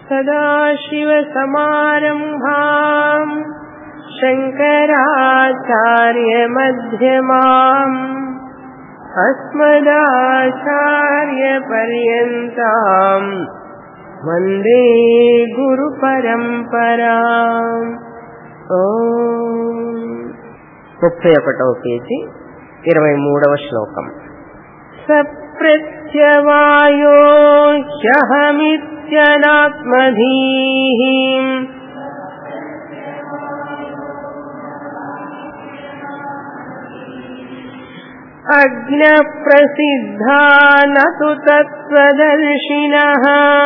सदाशिवसमारम्भाम् शङ्कराचार्यमध्यमाम् अस्मदाचार्यपर्यन्ताम् वन्दे गुरुपरम्पराम् ముప్పై ఒకటవ పేజీ ఇరవై మూడవ శ్లోకం సప్రత్యవాయో హ్యహమిత్యనాత్మధీః अग्नप्रसिद्धा न तु तत्त्वदर्शिनः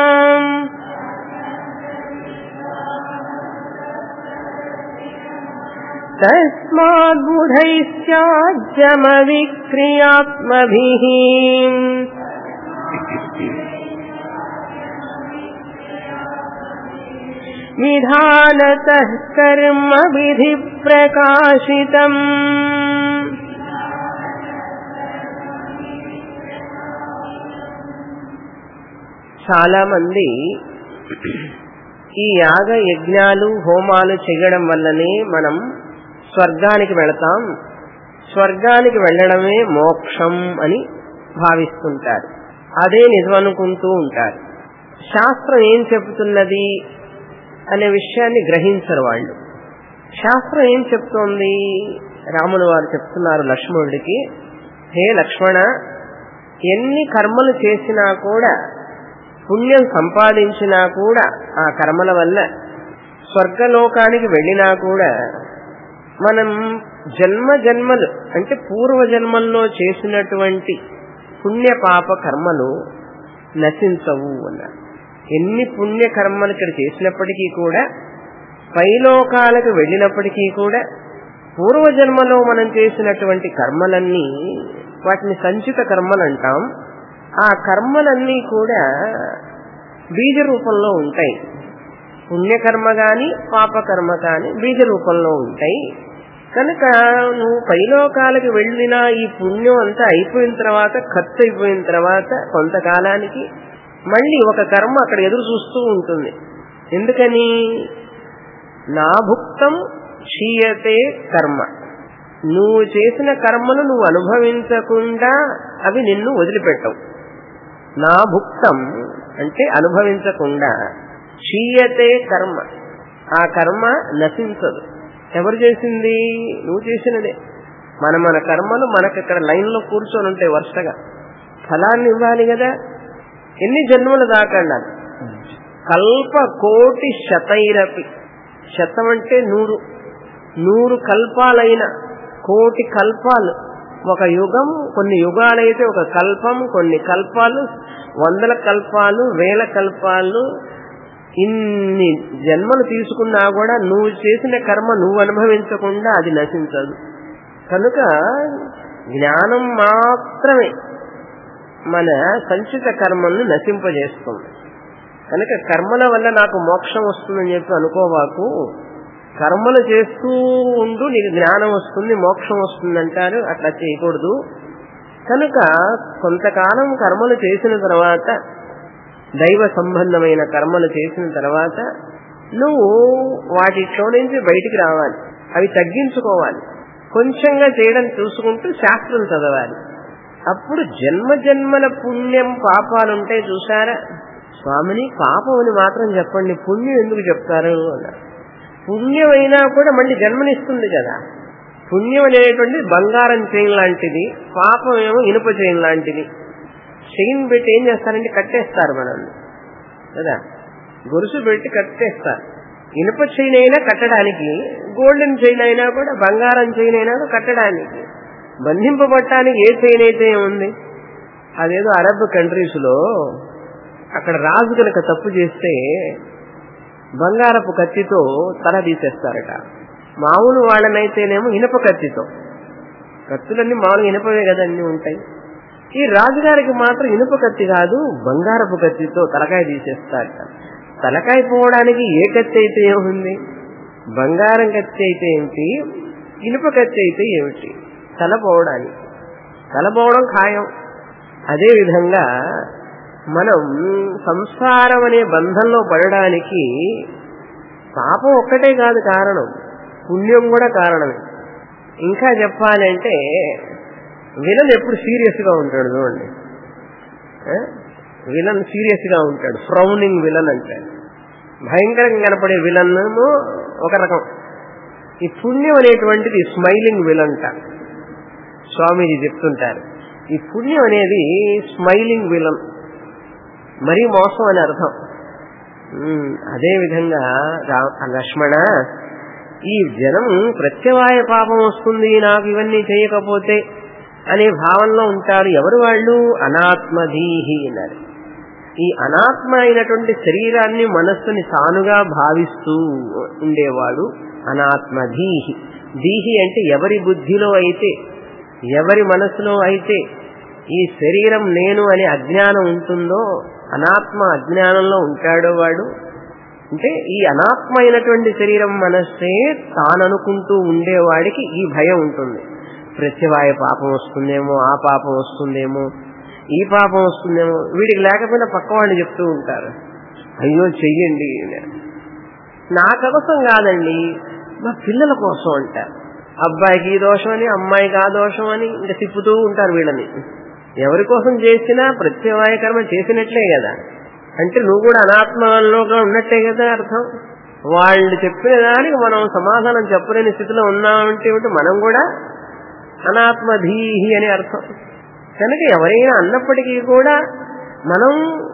तस्माद्बुधैश्चाज्यमविक्रियात्मभिः विधानतः कर्मविधिप्रकाशितम् చాలా మంది ఈ యాగ యజ్ఞాలు హోమాలు చేయడం వల్లనే మనం స్వర్గానికి వెళతాం స్వర్గానికి వెళ్ళడమే మోక్షం అని భావిస్తుంటారు అదే నిజమనుకుంటూ ఉంటారు శాస్త్రం ఏం చెబుతున్నది అనే విషయాన్ని గ్రహించరు వాళ్ళు శాస్త్రం ఏం చెప్తోంది రాములు వారు చెప్తున్నారు లక్ష్మణుడికి హే లక్ష్మణ ఎన్ని కర్మలు చేసినా కూడా పుణ్యం సంపాదించినా కూడా ఆ కర్మల వల్ల స్వర్గలోకానికి వెళ్ళినా కూడా మనం జన్మ జన్మలు అంటే పూర్వ జన్మల్లో చేసినటువంటి పుణ్య పాప కర్మలు నశించవు అన్నారు ఎన్ని పుణ్య కర్మలు ఇక్కడ చేసినప్పటికీ కూడా పైలోకాలకు వెళ్ళినప్పటికీ కూడా పూర్వజన్మలో మనం చేసినటువంటి కర్మలన్నీ వాటిని సంచిత కర్మలు అంటాం ఆ కర్మలన్నీ కూడా బీజ రూపంలో ఉంటాయి పుణ్యకర్మ గాని పాపకర్మ కాని బీజ రూపంలో ఉంటాయి కనుక నువ్వు పైలోకాలకు వెళ్ళిన ఈ పుణ్యం అంతా అయిపోయిన తర్వాత ఖర్చు అయిపోయిన తర్వాత కొంతకాలానికి మళ్ళీ ఒక కర్మ అక్కడ ఎదురు చూస్తూ ఉంటుంది ఎందుకని నా భుక్తం క్షీయతే కర్మ నువ్వు చేసిన కర్మలు నువ్వు అనుభవించకుండా అవి నిన్ను వదిలిపెట్టవు నా భుక్తం అంటే అనుభవించకుండా క్షీయతే కర్మ ఆ కర్మ నశించదు ఎవరు చేసింది నువ్వు చేసినదే మన మన కర్మలు మనకి ఇక్కడ లైన్లో కూర్చొని ఉంటాయి వరుసగా ఫలాన్ని ఇవ్వాలి కదా ఎన్ని జన్మలు దాకండాలి కల్ప కోటి శతైరపి శతం అంటే నూరు నూరు కల్పాలైన కోటి కల్పాలు ఒక యుగం కొన్ని యుగాలైతే ఒక కల్పం కొన్ని కల్పాలు వందల కల్పాలు వేల కల్పాలు ఇన్ని జన్మలు తీసుకున్నా కూడా నువ్వు చేసిన కర్మ నువ్వు అనుభవించకుండా అది నశించదు కనుక జ్ఞానం మాత్రమే మన సంచిత కర్మల్ని నశింపజేస్తుంది కనుక కర్మల వల్ల నాకు మోక్షం వస్తుందని చెప్పి అనుకోవాకు కర్మలు చేస్తూ ఉండు నీకు జ్ఞానం వస్తుంది మోక్షం వస్తుంది అంటారు అట్లా చేయకూడదు కనుక కొంతకాలం కర్మలు చేసిన తర్వాత దైవ సంబంధమైన కర్మలు చేసిన తర్వాత నువ్వు వాటిలో నుంచి బయటికి రావాలి అవి తగ్గించుకోవాలి కొంచెంగా చేయడం చూసుకుంటూ శాస్త్రం చదవాలి అప్పుడు జన్మ జన్మల పుణ్యం పాపాలుంటాయి చూసారా స్వామిని పాపం అని మాత్రం చెప్పండి పుణ్యం ఎందుకు చెప్తారు అన్నారు పుణ్యమైనా కూడా మళ్ళీ జన్మనిస్తుంది కదా పుణ్యం అనేటువంటి బంగారం చైన్ లాంటిది పాపం ఏమో ఇనుప చైన్ లాంటిది చైన్ పెట్టి ఏం చేస్తారంటే కట్టేస్తారు మనల్ని కదా గొలుసు పెట్టి కట్టేస్తారు ఇనుప చైన్ అయినా కట్టడానికి గోల్డెన్ చైన్ అయినా కూడా బంగారం చైన్ అయినా కూడా కట్టడానికి బంధింపబట్టడానికి ఏ చైన్ అయితే ఉంది అదేదో అరబ్ కంట్రీస్ లో అక్కడ రాజు కనుక తప్పు చేస్తే బంగారపు కత్తితో తల తీసేస్తారట మామూలు వాళ్ళనైతేనేమో ఇనప కత్తితో కత్తులన్నీ మామూలు ఇనపవే కదా అన్ని ఉంటాయి ఈ రాజుగారికి మాత్రం ఇనుప కత్తి కాదు బంగారపు కత్తితో తలకాయ తీసేస్తారట తలకాయ పోవడానికి ఏ కత్తి అయితే ఏముంది బంగారం కత్తి అయితే ఏమిటి ఇనుప కత్తి అయితే ఏమిటి తల పోవడానికి తల పోవడం ఖాయం అదే విధంగా మనం సంసారం అనే బంధంలో పడడానికి పాపం ఒక్కటే కాదు కారణం పుణ్యం కూడా కారణమే ఇంకా చెప్పాలంటే విలన్ ఎప్పుడు సీరియస్ గా ఉంటాడు చూడండి విలన్ సీరియస్ గా ఉంటాడు ఫ్రౌనింగ్ విలన్ అంటాడు భయంకరంగా కనపడే విలన్ ఒక రకం ఈ పుణ్యం అనేటువంటిది స్మైలింగ్ విలంట స్వామీజీ చెప్తుంటారు ఈ పుణ్యం అనేది స్మైలింగ్ విలన్ మరీ మోసం అని అర్థం అదే విధంగా లక్ష్మణ ఈ జనం ప్రత్యవాయ పాపం వస్తుంది నాకు ఇవన్నీ చేయకపోతే అనే భావనలో ఉంటారు ఎవరు వాళ్ళు అనాత్మధీహి అన్నారు ఈ అనాత్మ అయినటువంటి శరీరాన్ని మనస్సుని తానుగా భావిస్తూ ఉండేవాడు అనాత్మధీహి దీహి అంటే ఎవరి బుద్ధిలో అయితే ఎవరి మనసులో అయితే ఈ శరీరం నేను అనే అజ్ఞానం ఉంటుందో అనాత్మ అజ్ఞానంలో ఉంటాడో వాడు అంటే ఈ అనాత్మ అయినటువంటి శరీరం మనస్సే తాననుకుంటూ ఉండేవాడికి ఈ భయం ఉంటుంది ప్రత్యవాయ పాపం వస్తుందేమో ఆ పాపం వస్తుందేమో ఈ పాపం వస్తుందేమో వీడికి లేకపోయినా పక్క వాళ్ళు చెప్తూ ఉంటారు అయ్యో చెయ్యండి నా కోసం కాదండి మా పిల్లల కోసం అంటారు అబ్బాయికి ఈ దోషం అని అమ్మాయికి ఆ దోషం అని ఇంకా తిప్పుతూ ఉంటారు వీళ్ళని ఎవరి కోసం చేసినా ప్రత్యవాయ కర్మ చేసినట్లే కదా అంటే నువ్వు కూడా అనాత్మలోగా ఉన్నట్టే కదా అర్థం వాళ్ళు చెప్పిన దానికి మనం సమాధానం చెప్పలేని స్థితిలో ఉన్నామంటే మనం కూడా అనాత్మధీహి అని అర్థం కనుక ఎవరైనా అన్నప్పటికీ కూడా మనం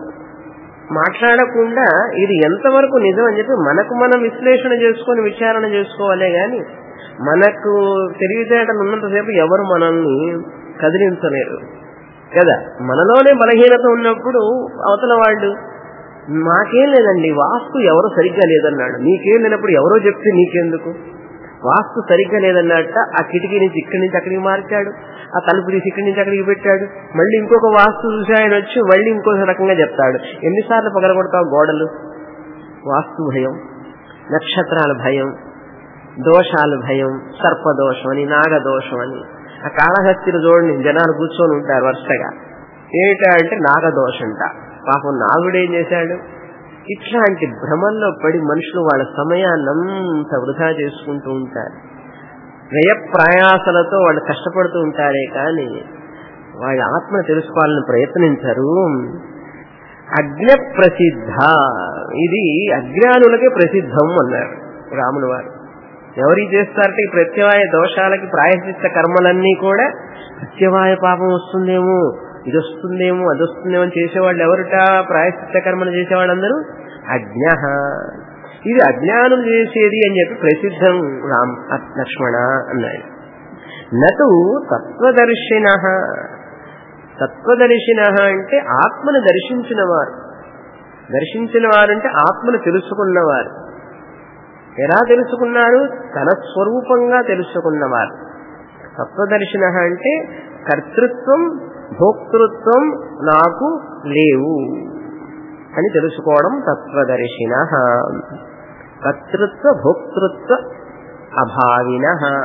మాట్లాడకుండా ఇది ఎంతవరకు నిజం అని చెప్పి మనకు మనం విశ్లేషణ చేసుకొని విచారణ చేసుకోవాలే గాని మనకు తెలివితేటలు ఉన్నంతసేపు ఎవరు మనల్ని కదిలించలేరు కదా మనలోనే బలహీనత ఉన్నప్పుడు అవతల వాళ్ళు మాకేం లేదండి వాస్తు ఎవరో సరిగ్గా లేదన్నాడు నీకేం లేనప్పుడు ఎవరో చెప్తే నీకెందుకు వాస్తు సరిగ్గా లేదన్నట్ట ఆ కిటికీ నుంచి ఇక్కడి నుంచి అక్కడికి మార్చాడు ఆ తలుపు తీసి ఇక్కడి నుంచి అక్కడికి పెట్టాడు మళ్ళీ ఇంకొక వాస్తు చూసి ఆయన వచ్చి మళ్ళీ ఇంకో రకంగా చెప్తాడు ఎన్నిసార్లు పగలగొడతావు గోడలు వాస్తు భయం నక్షత్రాల భయం దోషాలు భయం సర్పదోషం అని నాగదోషం అని ఆ కాళహస్తిని చూడండి జనాలు కూర్చొని ఉంటారు వరుసగా ఏమిటా అంటే నాగదోషంట పాపం నాగుడేం చేశాడు ఇట్లాంటి భ్రమల్లో పడి మనుషులు వాళ్ళ సమయాన్నంత వృధా చేసుకుంటూ ఉంటారు వ్యయ ప్రయాసలతో వాళ్ళు కష్టపడుతూ ఉంటారే కానీ వాళ్ళ ఆత్మ తెలుసుకోవాలని ప్రయత్నించరు అజ్ఞ ప్రసిద్ధ ఇది అజ్ఞానులకే ప్రసిద్ధం అన్నారు రాముల వారు ఎవరి చేస్తారంటే ఈ ప్రత్యవాయ దోషాలకి ప్రాయశ్చిత్త కర్మలన్నీ కూడా ప్రత్యవాయ పాపం వస్తుందేమో ఇది వస్తుందేమో అది వస్తుందేమో అని చేసేవాళ్ళు ఎవరుట ప్రాయశ్చిత్త కర్మలు చేసేవాళ్ళందరూ అజ్ఞ ఇది అజ్ఞానం చేసేది అని చెప్పి ప్రసిద్ధం రామ్ లక్ష్మణ అన్నాడు నటు తత్వదర్శిన తత్వదర్శిన అంటే ఆత్మను దర్శించిన వారు దర్శించిన వారు అంటే ఆత్మను తెలుసుకున్నవారు ఎలా తెలుసుకున్నారు తన స్వరూపంగా తెలుసుకున్నవారు తత్వదర్శిన అంటే కర్తృత్వం భోక్తృత్వం నాకు లేవు అని తెలుసుకోవడం తత్వదర్శిన కర్తృత్వ భోక్తృత్వ అభావిన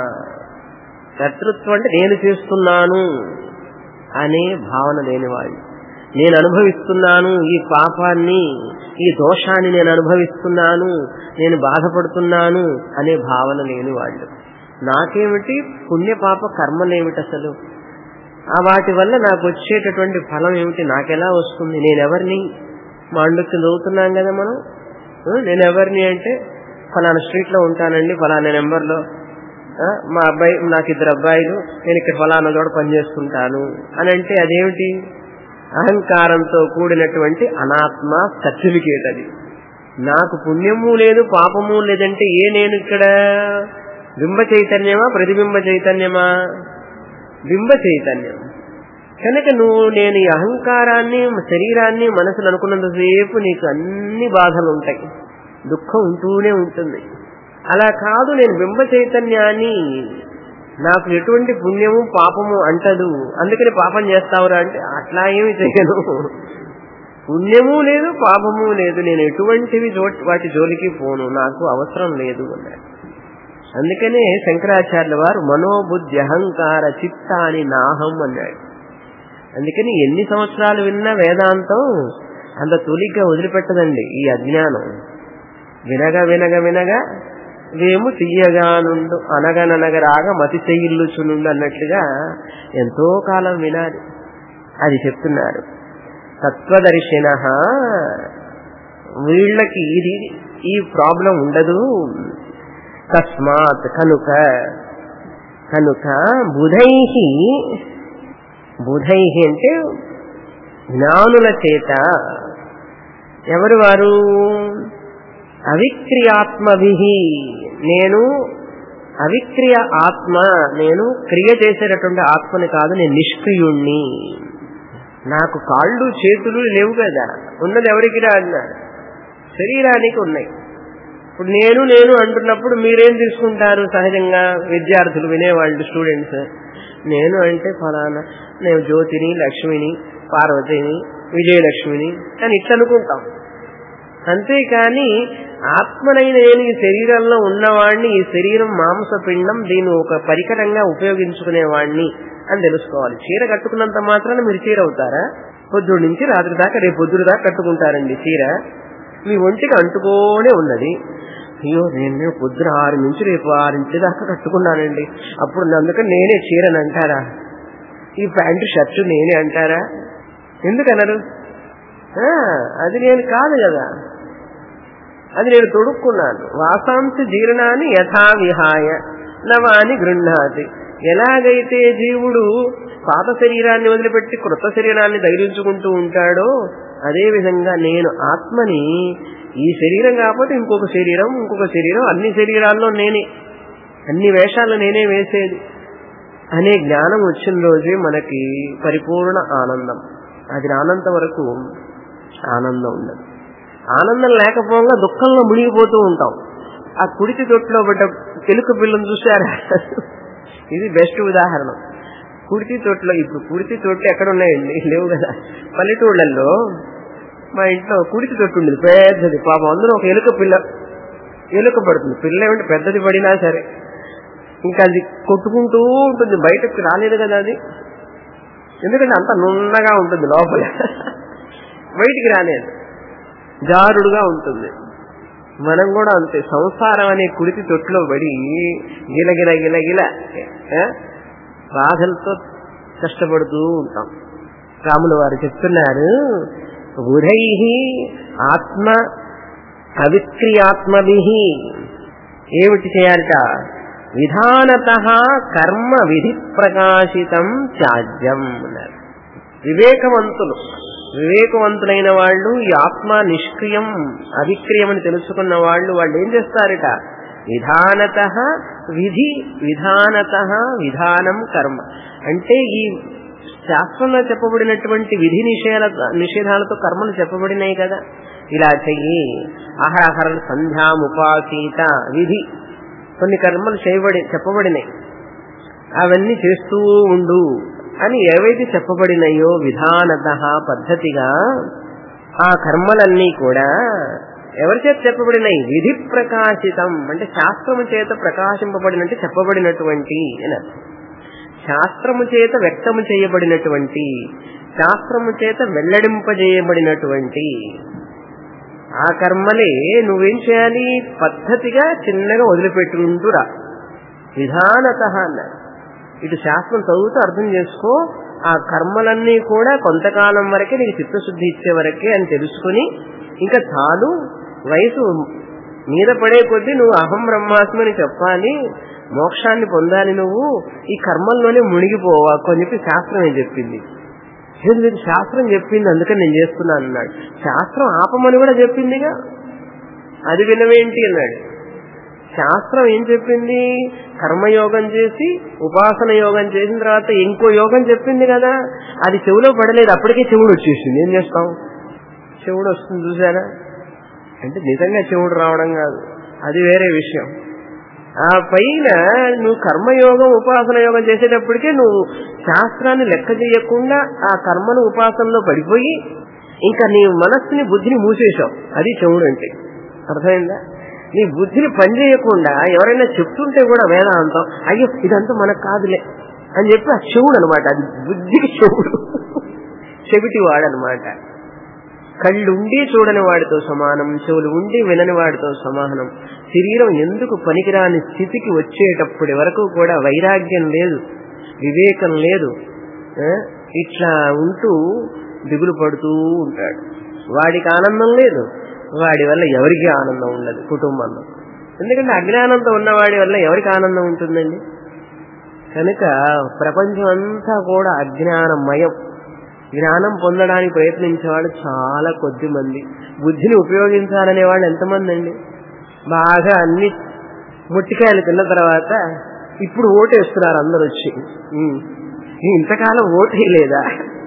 కర్తృత్వం అంటే నేను చేస్తున్నాను అనే భావన లేనివాళ్ళు నేను అనుభవిస్తున్నాను ఈ పాపాన్ని ఈ దోషాన్ని నేను అనుభవిస్తున్నాను నేను బాధపడుతున్నాను అనే భావన లేని వాళ్ళు నాకేమిటి పుణ్యపాప కర్మలేమిటి అసలు ఆ వాటి వల్ల నాకు వచ్చేటటువంటి ఫలం ఏమిటి నాకెలా వస్తుంది నేనెవరిని మాండుక్యం చదువుతున్నాం కదా మనం నేను ఎవరిని అంటే ఫలానా స్ట్రీట్ లో ఉంటానండి ఫలానా నెంబర్లో మా అబ్బాయి నాకు ఇద్దరు అబ్బాయిలు నేను ఇక్కడ ఫలానా చోట పనిచేస్తుంటాను అని అంటే అదేమిటి అహంకారంతో కూడినటువంటి అనాత్మ సర్టిఫికేట్ అది నాకు పుణ్యము లేదు పాపము లేదంటే ఏ నేను ఇక్కడ బింబ చైతన్యమా ప్రతిబింబ చైతన్యమా బింబ చైతన్యం కనుక నువ్వు నేను ఈ అహంకారాన్ని శరీరాన్ని మనసులు అనుకున్నంతసేపు నీకు అన్ని బాధలు ఉంటాయి దుఃఖం ఉంటూనే ఉంటుంది అలా కాదు నేను బింబ చైతన్యాన్ని నాకు ఎటువంటి పుణ్యము పాపము అంటదు అందుకని పాపం చేస్తావురా అంటే అట్లా ఏమి చేయను పుణ్యము లేదు పాపము లేదు నేను ఎటువంటివి వాటి జోలికి పోను నాకు అవసరం లేదు అన్నాడు అందుకనే శంకరాచార్యుల వారు మనోబుద్ధి అహంకార చిత్తాని నాహం అన్నాడు అందుకని ఎన్ని సంవత్సరాలు విన్నా వేదాంతం అంత తొలిగ్గా వదిలిపెట్టదండి ఈ అజ్ఞానం వినగా వినగా వినగా వేము తీయగా నుండు అనగననగరాగా మతి చెయ్యిల్లుచునుండు అన్నట్లుగా ఎంతో కాలం వినాలి అది చెప్తున్నారు తత్వదర్శిన వీళ్ళకి ఇది ఈ ప్రాబ్లం ఉండదు తస్మాత్ కనుక కనుక బుధై బుధై అంటే జ్ఞానుల చేత ఎవరు వారు అవిక్రియాత్మభి నేను అవిక్రియ ఆత్మ నేను క్రియ చేసేటటువంటి ఆత్మని కాదు నేను నిష్క్రియుణ్ణి నాకు కాళ్ళు చేతులు లేవు కదా ఉన్నది ఎవరికి రా అన్నారు శరీరానికి ఉన్నాయి ఇప్పుడు నేను నేను అంటున్నప్పుడు మీరేం తీసుకుంటారు సహజంగా విద్యార్థులు వినేవాళ్ళు స్టూడెంట్స్ నేను అంటే ఫలానా నేను జ్యోతిని లక్ష్మిని పార్వతిని విజయలక్ష్మిని అని ఇట్లా అనుకుంటాం అంతేకాని ఆత్మనైన నేను ఈ శరీరంలో ఉన్నవాడిని ఈ శరీరం మాంసపిండం దీన్ని ఒక పరికరంగా ఉపయోగించుకునేవాడిని అని తెలుసుకోవాలి చీర కట్టుకున్నంత మాత్రాన మీరు చీర అవుతారా పొద్దుడు నుంచి రాత్రి దాకా రేపు పొద్దుడు దాకా కట్టుకుంటారండి చీర మీ ఒంటికి అంటుకోనే ఉన్నది అయ్యో నేను పొద్దున ఆరు నుంచి రేపు ఆరింటి దాకా కట్టుకున్నానండి అప్పుడు అందుకని నేనే చీరని అంటారా ఈ ప్యాంటు షర్టు నేనే అంటారా ఎందుకన్నారు అది నేను కాదు కదా అది నేను తొడుక్కున్నాను వాసాంశ జీర్ణాన్ని యథా విహాయ నవాని గృహ్ణాతి ఎలాగైతే జీవుడు పాత శరీరాన్ని వదిలిపెట్టి కృత శరీరాన్ని ధైర్యించుకుంటూ ఉంటాడో అదే విధంగా నేను ఆత్మని ఈ శరీరం కాకపోతే ఇంకొక శరీరం ఇంకొక శరీరం అన్ని శరీరాల్లో నేనే అన్ని వేషాలు నేనే వేసేది అనే జ్ఞానం వచ్చిన రోజే మనకి పరిపూర్ణ ఆనందం అది రానంత వరకు ఆనందం ఉండదు ఆనందం లేకపోగా దుఃఖంలో మునిగిపోతూ ఉంటాం ఆ కుడితి తొట్టులో పడ్డ తెలుగు పిల్లని చూశారా ఇది బెస్ట్ ఉదాహరణ కుడితి తొట్టులో ఇప్పుడు కుడితి తొట్టు ఎక్కడ ఉన్నాయండి లేవు కదా పల్లెటూళ్ళల్లో మా ఇంట్లో కుడితి తొట్టు ఉండేది పెద్దది పాపం అందులో ఒక ఎలుక పిల్ల ఎలుక పడుతుంది పిల్ల ఏమంటే పెద్దది పడినా సరే ఇంకా అది కొట్టుకుంటూ ఉంటుంది బయటకు రాలేదు కదా అది ఎందుకంటే అంత నున్నగా ఉంటుంది లోపల బయటికి రాలేదు జారుడుగా ఉంటుంది మనం కూడా అంతే సంసారం అనే కుడితి తొట్టులో పడి గిలగిల గిలగిల బాధలతో కష్టపడుతూ ఉంటాం రాములు వారు చెప్తున్నారు బుధై ఆత్మ అవిక్రియాత్మభి ఏమిటి చేయాలట విధానత కర్మ విధి ప్రకాశితం త్యాజ్యం అన్నారు వివేకవంతులు వివేకవంతులైన వాళ్ళు ఈ ఆత్మ నిష్క్రియం అవిక్రియం అని తెలుసుకున్న వాళ్ళు వాళ్ళు ఏం చేస్తారట విధానత విధి విధానత విధానం కర్మ అంటే ఈ శాస్త్రంలో చెప్పబడినటువంటి విధి నిషేధ నిషేధాలతో కర్మలు చెప్పబడినాయి కదా ఇలా చెయ్యి ఆహార సంధ్యాముపాసీత విధి కొన్ని కర్మలు చేయబడి చెప్పబడినాయి అవన్నీ చేస్తూ ఉండు అని ఏవైతే చెప్పబడినాయో విధానత పద్ధతిగా ఆ కర్మలన్నీ కూడా ఎవరి చేత చెప్పబడినాయి విధి ప్రకాశితం అంటే శాస్త్రము చేత ప్రకాశింపబడినట్టు చెప్పబడినటువంటి అని శాస్త్రము చేత వ్యక్తము చేయబడినటువంటి శాస్త్రము చేత వెల్లడింపజేయబడినటువంటి ఆ కర్మలే నువ్వేం చేయాలి పద్ధతిగా చిన్నగా వదిలిపెట్టుకుంటూరా విధానత అన్నారు ఇటు శాస్త్రం చదువుతూ అర్థం చేసుకో ఆ కర్మలన్నీ కూడా కొంతకాలం వరకే నీకు చిత్తశుద్ధి ఇచ్చే వరకే అని తెలుసుకుని ఇంకా చాలు వయసు మీద పడే కొద్దీ నువ్వు అహం బ్రహ్మాస్మి అని చెప్పాలి మోక్షాన్ని పొందాలి నువ్వు ఈ కర్మల్లోనే మునిగిపోవాకు అని చెప్పి శాస్త్రం ఏం చెప్పింది లేదు శాస్త్రం చెప్పింది అందుకని నేను చేస్తున్నాను అన్నాడు శాస్త్రం ఆపమని కూడా చెప్పిందిగా అది వినవేంటి అన్నాడు శాస్త్రం ఏం చెప్పింది కర్మయోగం చేసి ఉపాసన యోగం చేసిన తర్వాత ఇంకో యోగం చెప్పింది కదా అది చెవులో పడలేదు అప్పటికే చెవుడు వచ్చేసింది ఏం చేస్తాం చెవుడు వస్తుంది చూసారా అంటే నిజంగా చెవుడు రావడం కాదు అది వేరే విషయం ఆ పైన నువ్వు కర్మయోగం ఉపాసన యోగం చేసేటప్పటికే నువ్వు శాస్త్రాన్ని లెక్క చేయకుండా ఆ కర్మను ఉపాసనలో పడిపోయి ఇంకా నీ మనస్సుని బుద్ధిని మూసేశావు అది చెవుడు అంటే అర్థమైందా నీ బుద్ధిని పనిచేయకుండా ఎవరైనా చెప్తుంటే కూడా వేదాంతం అయ్యో ఇదంతా మనకు కాదులే అని చెప్పి ఆ చెవుడు అనమాట అది బుద్ధికి చెవుడు చెవిటి వాడనమాట కళ్ళుండి చూడని వాడితో సమానం చెవులు ఉండి వినని వాడితో సమానం శరీరం ఎందుకు పనికిరాని స్థితికి వచ్చేటప్పటి వరకు కూడా వైరాగ్యం లేదు వివేకం లేదు ఆ, ఇట్లా ఉంటూ దిగులు పడుతూ ఉంటాడు వాడికి ఆనందం లేదు వాడి వల్ల ఎవరికి ఆనందం ఉండదు కుటుంబంలో ఎందుకంటే అజ్ఞానంతో ఉన్నవాడి వల్ల ఎవరికి ఆనందం ఉంటుందండి కనుక ప్రపంచం అంతా కూడా అజ్ఞానమయం జ్ఞానం పొందడానికి ప్రయత్నించే వాళ్ళు చాలా కొద్ది మంది బుద్ధిని ఉపయోగించాలనే వాళ్ళు ఎంతమంది అండి బాగా అన్ని ముట్టికాయలు తిన్న తర్వాత ఇప్పుడు ఓటేస్తున్నారు అందరు వచ్చి ఉమ్. ఇంతకాలం ఓటేయలేదా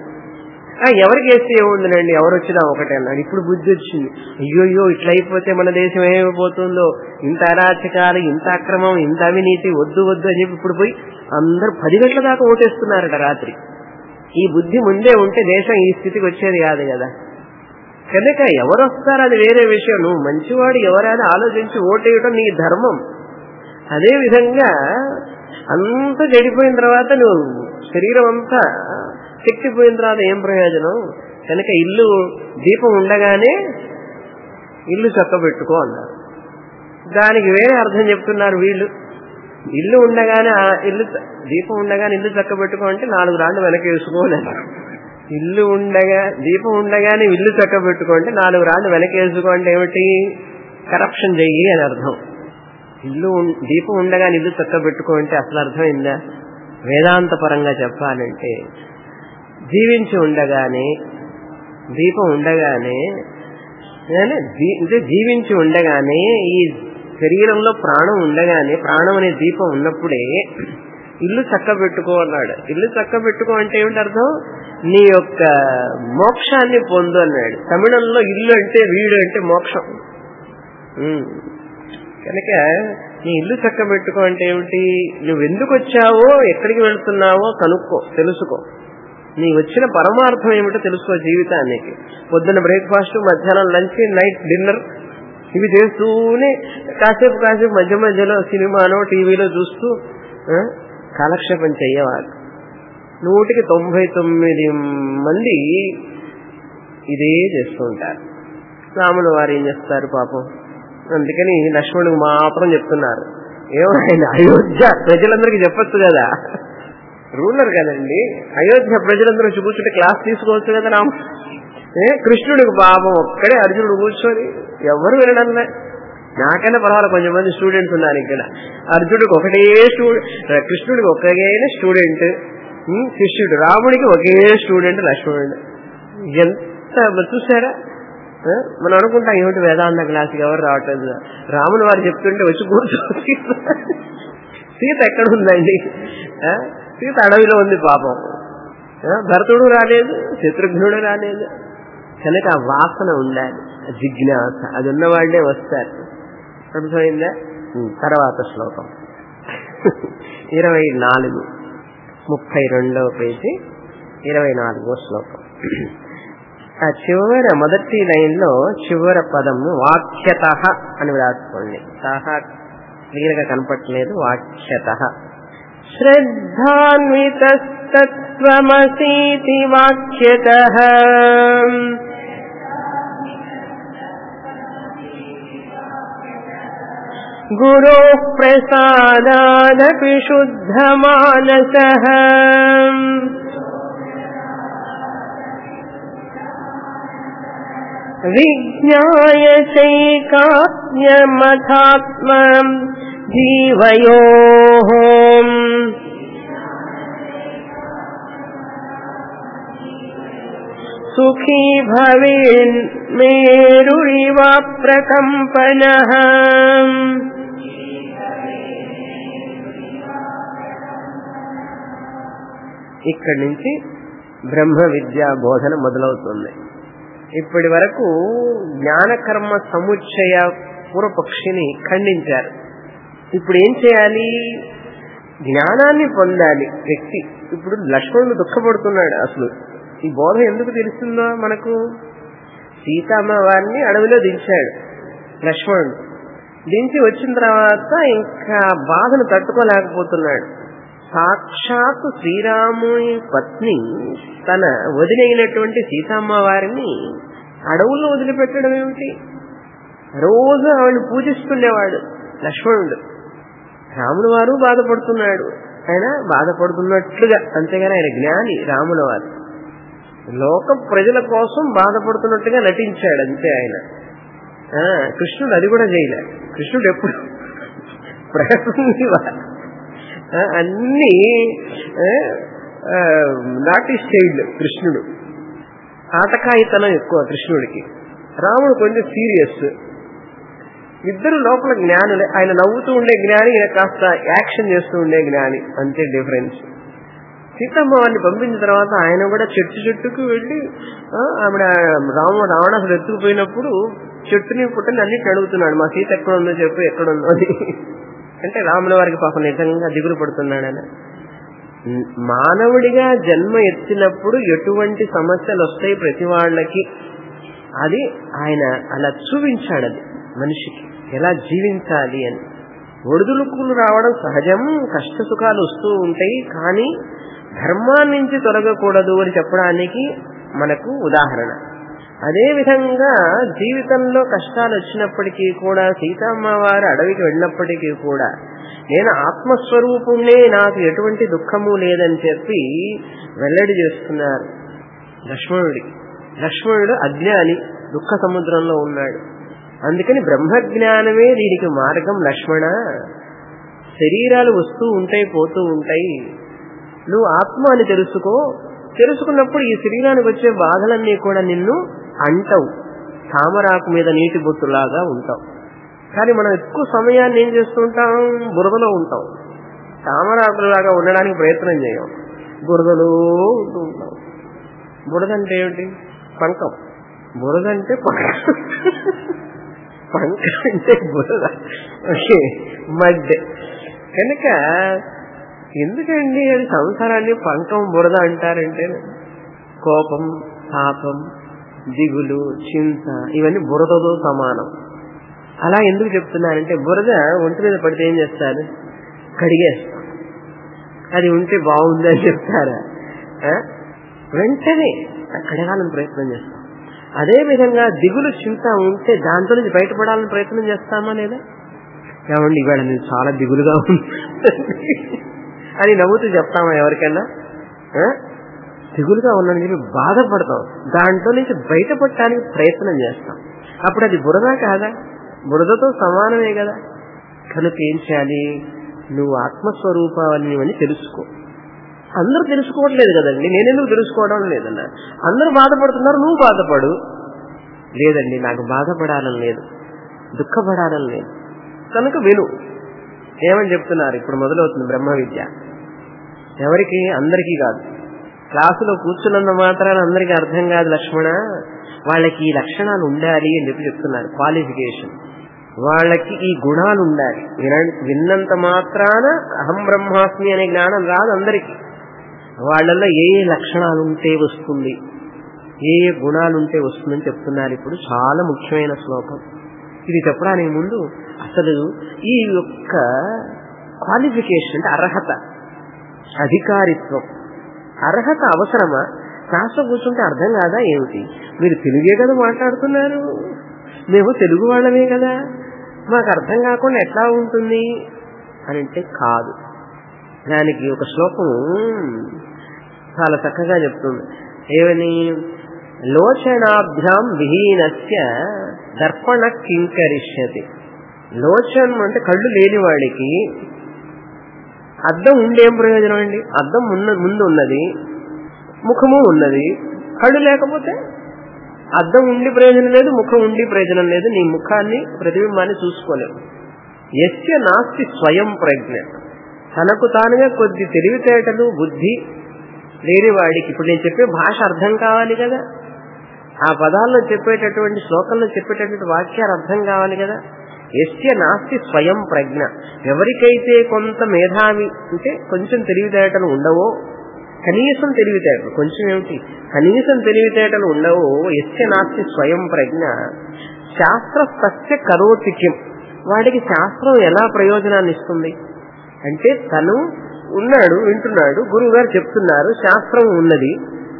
ఆ, ఎవరికి వేస్తే ఏముందిలేండి ఎవరు వచ్చినా ఒకటే అన్నాడు ఇప్పుడు బుద్ధి వచ్చింది అయ్యోయ్యో ఇట్లా అయిపోతే మన దేశం ఏమైపోతుందో ఇంత అరాచకాలు ఇంత అక్రమం ఇంత అవినీతి వద్దు వద్దు అని చెప్పి ఇప్పుడు పోయి అందరు పది గంటల దాకా ఓటేస్తున్నారట రాత్రి ఈ బుద్ధి ముందే ఉంటే దేశం ఈ స్థితికి వచ్చేది కాదు కదా కనుక ఎవరు వస్తారో అది వేరే విషయం నువ్వు మంచివాడు ఎవరైనా ఆలోచించి ఓటేయటం నీ ధర్మం అదే విధంగా అంత చెడిపోయిన తర్వాత నువ్వు శరీరం అంతా చెక్కిపోయిన తర్వాత ఏం ప్రయోజనం కనుక ఇల్లు దీపం ఉండగానే ఇల్లు చక్కబెట్టుకో అన్నారు దానికి వేరే అర్థం చెప్తున్నారు వీళ్ళు ఇల్లు ఉండగానే ఆ ఇల్లు చ- దీపం ఉండగానే ఇల్లు చక్కబెట్టుకో అంటే నాలుగు రాళ్ళు వెనక వేసుకోలేదు ఇల్లు ఉండగా దీపం ఉండగానే ఇల్లు చక్కబెట్టుకో అంటే నాలుగు రాళ్ళు వెనక వేసుకో అంటే ఏమిటి కరప్షన్ చెయ్యి అని అర్థం ఇల్లు ఉం- దీపం ఉండగానే ఇల్లు చక్కబెట్టుకో అంటే అసలు అర్థమైందా వేదాంత పరంగా చెప్పాలంటే జీవించి ఉండగానే దీపం ఉండగానే ఏమండి? జీ- అంటే జీవించి ఉండగానే ఈ శరీరంలో ప్రాణం ఉండగానే ప్రాణం అనే దీపం ఉన్నప్పుడే ఇల్లు చక్కబెట్టుకో అన్నాడు ఇల్లు చక్కబెట్టుకో అంటే ఏమిటి అర్థం నీ యొక్క మోక్షాన్ని పొందు అన్నాడు తమిళంలో ఇల్లు అంటే వీడు అంటే మోక్షం ఉమ్. కనుక నీ ఇల్లు చక్కబెట్టుకో అంటే ఏమిటి నువ్వు ఎందుకు వచ్చావో ఎక్కడికి వెళ్తున్నావో కనుక్కో తెలుసుకో నీ వచ్చిన పరమార్థం ఏమిటో తెలుసుకో జీవితానికి పొద్దున్న బ్రేక్ఫాస్ట్ మధ్యాహ్నం లంచ్ నైట్ డిన్నర్ ఇవి చేస్తూనే కాసేపు కాసేపు మధ్య మధ్యలో సినిమానో టీవీలో చూస్తూ ఆ, కాలక్షేపం చెయ్యవాలి నూటికి తొంభై తొమ్మిది మంది ఇదే చేస్తూ ఉంటారు రాములు వారు ఏం చేస్తారు పాపం అందుకని లక్ష్మణుడికి మాత్రం చెప్తున్నారు ఏమైనా అయోధ్య ప్రజలందరికీ చెప్పొచ్చు కదా రూలర్ కదండి అయోధ్య ప్రజలందరూ వచ్చి కూర్చుంటే క్లాస్ తీసుకోవచ్చు కదా రాము ఏ కృష్ణుడికి పాపం ఒక్కడే అర్జునుడు కూర్చొని ఎవరు వినడంలే నాకైనా పర్వాలేదు కొంచెం మంది స్టూడెంట్స్ ఉన్నారు ఇక్కడ అర్జునుడికి ఒకటే స్టూడెంట్ కృష్ణుడికి ఒకే స్టూడెంట్ ఉమ్, శిష్యుడు రాముడికి ఒకే స్టూడెంట్ లక్ష్మణుడు ఎంత చూసారా ఆ? మనం అనుకుంటాం ఏమిటి వేదాంత క్లాస్కి ఎవరు రావట్లేదు రాములు వారు చెప్తుంటే వచ్చి కూర్చోవచ్చు సీత ఎక్కడ ఉందండి ఆ? సీత అడవిలో ఉంది పాపం ఆ? భరతుడు రాలేదు శత్రుఘ్నుడు రాలేదు కనుక ఆ వాసన ఉండాలి ఆ జిజ్ఞాస అది ఉన్న వాళ్ళే వస్తారు అర్థమైందా ఉం, తర్వాత శ్లోకం ఇరవై నాలుగు ముప్పై రెండవ పేజీ ఇరవై నాలుగో శ్లోకం ఆ చివర మొదటి లైన్ లో చివర పదము వాక్యత అని రాసుకోండి సహా క్లియర్ గా కనపట్లేదు వాక్యత శ్రద్ధాన్వితస్తత్వమసీతి వాక్యత గురో ప్రసాదాదపి శుద్ధమానస విజ్ఞాయ చైకాత్మ్యమథాత్మ జీవయో సుఖీ భవేన్ మేరురివ ప్రకంపన ఇక్కడి నుంచి బ్రహ్మ విద్యా బోధన మొదలవుతుంది ఇప్పటి వరకు జ్ఞానకర్మ సముచ్చయ పూర్వపక్షిని ఖండించారు ఇప్పుడు ఏం చేయాలి జ్ఞానాన్ని పొందాలి వ్యక్తి ఇప్పుడు లక్ష్మణుడు దుఃఖపడుతున్నాడు అసలు ఈ బోధ ఎందుకు తెలుస్తుందో మనకు సీతమ్మ వారిని అడవిలో దించాడు లక్ష్మణుడు దించి వచ్చిన తర్వాత ఇంకా బాధను తట్టుకోలేకపోతున్నాడు సాక్షాత్ శ్రీరాముని పత్ని తన వదిలైనటువంటి సీతమ్మ వారిని అడవుల్లో వదిలిపెట్టడం ఏమిటి రోజు ఆవిడ పూజిస్తుండేవాడు లక్ష్మణుడు రాముల వారు బాధపడుతున్నాడు ఆయన బాధపడుతున్నట్లుగా అంతేగాని ఆయన జ్ఞాని రాముల వారు లోక ప్రజల కోసం బాధపడుతున్నట్టుగా నటించాడు అంతే ఆయన ఆ, కృష్ణుడు అది కూడా చేయలే కృష్ణుడు ఎప్పుడు ప్రయత్నం అన్ని నాటి స్టైల్ కృష్ణుడు ఆటకాయితనం ఎక్కువ కృష్ణుడికి రాముడు కొంచెం సీరియస్ ఇద్దరు లోపల జ్ఞానులే ఆయన నవ్వుతూ ఉండే జ్ఞాని ఈయన కాస్త యాక్షన్ చేస్తూ ఉండే జ్ఞాని అంతే డిఫరెన్స్ సీతమ్మ వారిని పంపించిన తర్వాత ఆయన కూడా చెట్టు చెట్టుకు వెళ్ళి ఆ, ఆవిడ రామ రావణాసుడు ఎత్తుకుపోయినప్పుడు చెట్టుని పుట్టని అన్నిటి అడుగుతున్నాడు మా సీత ఎక్కడ ఉందో చెప్పు ఎక్కడ ఉందో అని అంటే రాముల వారికి పాపం నిజంగా దిగులు పడుతున్నాడని మానవుడిగా జన్మ ఎత్తినప్పుడు ఎటువంటి సమస్యలు వస్తాయి ప్రతి వాళ్ళకి అది ఆయన అలా చూపించాడు అది మనిషికి ఎలా జీవించాలి అని ఒడిదులుకులు రావడం సహజం కష్ట సుఖాలు వస్తూ ఉంటాయి కానీ ధర్మాన్ని నుంచి తొలగకూడదు అని చెప్పడానికి మనకు ఉదాహరణ అదే విధంగా జీవితంలో కష్టాలు వచ్చినప్పటికీ కూడా సీతమ్మ వారు అడవికి వెళ్ళినప్పటికీ కూడా నేను ఆత్మస్వరూపుణ్ణే నాకు ఎటువంటి దుఃఖము లేదని చెప్పి వెల్లడి చేస్తున్నారు లక్ష్మణుడికి లక్ష్మణుడు అజ్ఞాని దుఃఖ సముద్రంలో ఉన్నాడు అందుకని బ్రహ్మజ్ఞానమే దీనికి మార్గం లక్ష్మణ శరీరాలు వస్తూ ఉంటాయి పోతూ ఉంటాయి నువ్వు ఆత్మ అని తెలుసుకో తెలుసుకున్నప్పుడు ఈ శరీరానికి వచ్చే బాధలన్నీ కూడా నిన్ను అంటవు తామరాకు మీద నీటి బొట్టులాగా ఉంటావు కానీ మనం ఎక్కువ సమయాన్ని ఏం చేస్తూ ఉంటాం బురదలో ఉంటాం తామరాకులాగా ఉండడానికి ప్రయత్నం చేయం బురదలో ఉంటూ ఉంటాం బురద అంటే ఏమిటి పంకం బురద అంటే పంకం పంకం అంటే బురద ఓకే మడ్ కనుక ఎందుకండి అది సంసారాన్ని పంకం బురద అంటారంటే కోపం పాపం దిగులు చింత ఇవన్నీ బురదతో సమానం అలా ఎందుకు చెప్తున్నానంటే బురద ఒంటి మీద పడితే ఏం చేస్తారు కడిగేస్తాం అది ఉంటే బాగుంది అని చెప్తారా ఆ? వెంటనే కడగాలని ప్రయత్నం చేస్తాం అదే విధంగా దిగులు చింత ఉంటే దాంతో నుంచి బయటపడాలని ప్రయత్నం చేస్తామా లేదా ఏమండి ఇవాళ నేను చాలా దిగులుగా ఉంది అని నవ్వుతూ చెప్తామా ఎవరికైనా ఆ? దిగులుగా ఉన్నానని చెప్పి బాధపడతాం దాంట్లో నుంచి బయటపడటానికి ప్రయత్నం చేస్తాం అప్పుడు అది బురద కాదా బురదతో సమానమే కదా కనుక ఏం చేయాలి నువ్వు ఆత్మస్వరూపాన్ని అని తెలుసుకో అందరూ తెలుసుకోవట్లేదు కదండి నేనెందుకు తెలుసుకోవడం లేదన్నా అందరూ బాధపడుతున్నారు నువ్వు బాధపడు లేదండి నాకు బాధపడాలని లేదు దుఃఖపడాలని లేదు కనుక విను ఏమని చెప్తున్నారు ఇప్పుడు మొదలవుతుంది బ్రహ్మ విద్య ఎవరికి అందరికీ కాదు క్లాసులో కూర్చున్నంత మాత్రాన అందరికీ అర్థం కాదు లక్ష్మణ వాళ్ళకి ఈ లక్షణాలు ఉండాలి అని చెప్పి చెప్తున్నారు క్వాలిఫికేషన్ వాళ్ళకి ఈ గుణాలు ఉండాలి విన- విన్నంత మాత్రాన అహం బ్రహ్మాస్మి అనే జ్ఞానం రాదు అందరికీ వాళ్ళల్లో ఏ ఏ లక్షణాలు ఉంటే వస్తుంది ఏ ఏ గుణాలు ఉంటే వస్తుందని చెప్తున్నారు ఇప్పుడు చాలా ముఖ్యమైన శ్లోకం ఇది చెప్పడానికి ముందు అసలు ఈ యొక్క క్వాలిఫికేషన్ అంటే అర్హత అధికారిత్వం అర్హత అవసరమా క్లాస్లో కూర్చుంటే అర్థం కాదా ఏమిటి మీరు తెలుగే కదా మాట్లాడుతున్నారు మేము తెలుగు వాళ్ళమే కదా మాకు అర్థం కాకుండా ఎట్లా ఉంటుంది అని అంటే కాదు దానికి ఒక శ్లోకం చాలా చక్కగా చెప్తుంది ఏమని లోచనాభ్యాం విహీనస్య దర్పణ కింకరిష్యతి లోచనం అంటే కళ్ళు లేని వాడికి అద్దం ఉండేం ప్రయోజనం అండి అద్దం ఉన్న ముందు ఉన్నది ముఖము ఉన్నది కళ్ళు లేకపోతే అద్దం ఉండి ప్రయోజనం లేదు ముఖం ఉండి ప్రయోజనం లేదు నీ ముఖాన్ని ప్రతిబింబాన్ని చూసుకోలేవు ఎస్య నాస్తి స్వయం ప్రజ్ఞ తనకు తానుగా కొద్ది తెలివితేటలు బుద్ధి లేని వాడికి ఇప్పుడు నేను చెప్పే భాష అర్థం కావాలి కదా ఆ పదాల్లో చెప్పేటటువంటి శ్లోకంలో చెప్పేటటువంటి వాక్యాలు అర్థం కావాలి కదా ఎస్య నాస్తి స్వయం ప్రజ్ఞ ఎవరికైతే కొంత మేధావి అంటే కొంచెం తెలివితేటలు ఉండవో కనీసం తెలివితేటలు కొంచెం ఏమిటి కనీసం తెలివితేటలు ఉండవో ఎస్య నాస్తి స్వయం ప్రజ్ఞ శాస్త్ర సత్య కరోతిక్యం వాడికి శాస్త్రం ఎలా ప్రయోజనాన్ని ఇస్తుంది అంటే తను ఉన్నాడు వింటున్నాడు గురువు గారు చెప్తున్నారు శాస్త్రం ఉన్నది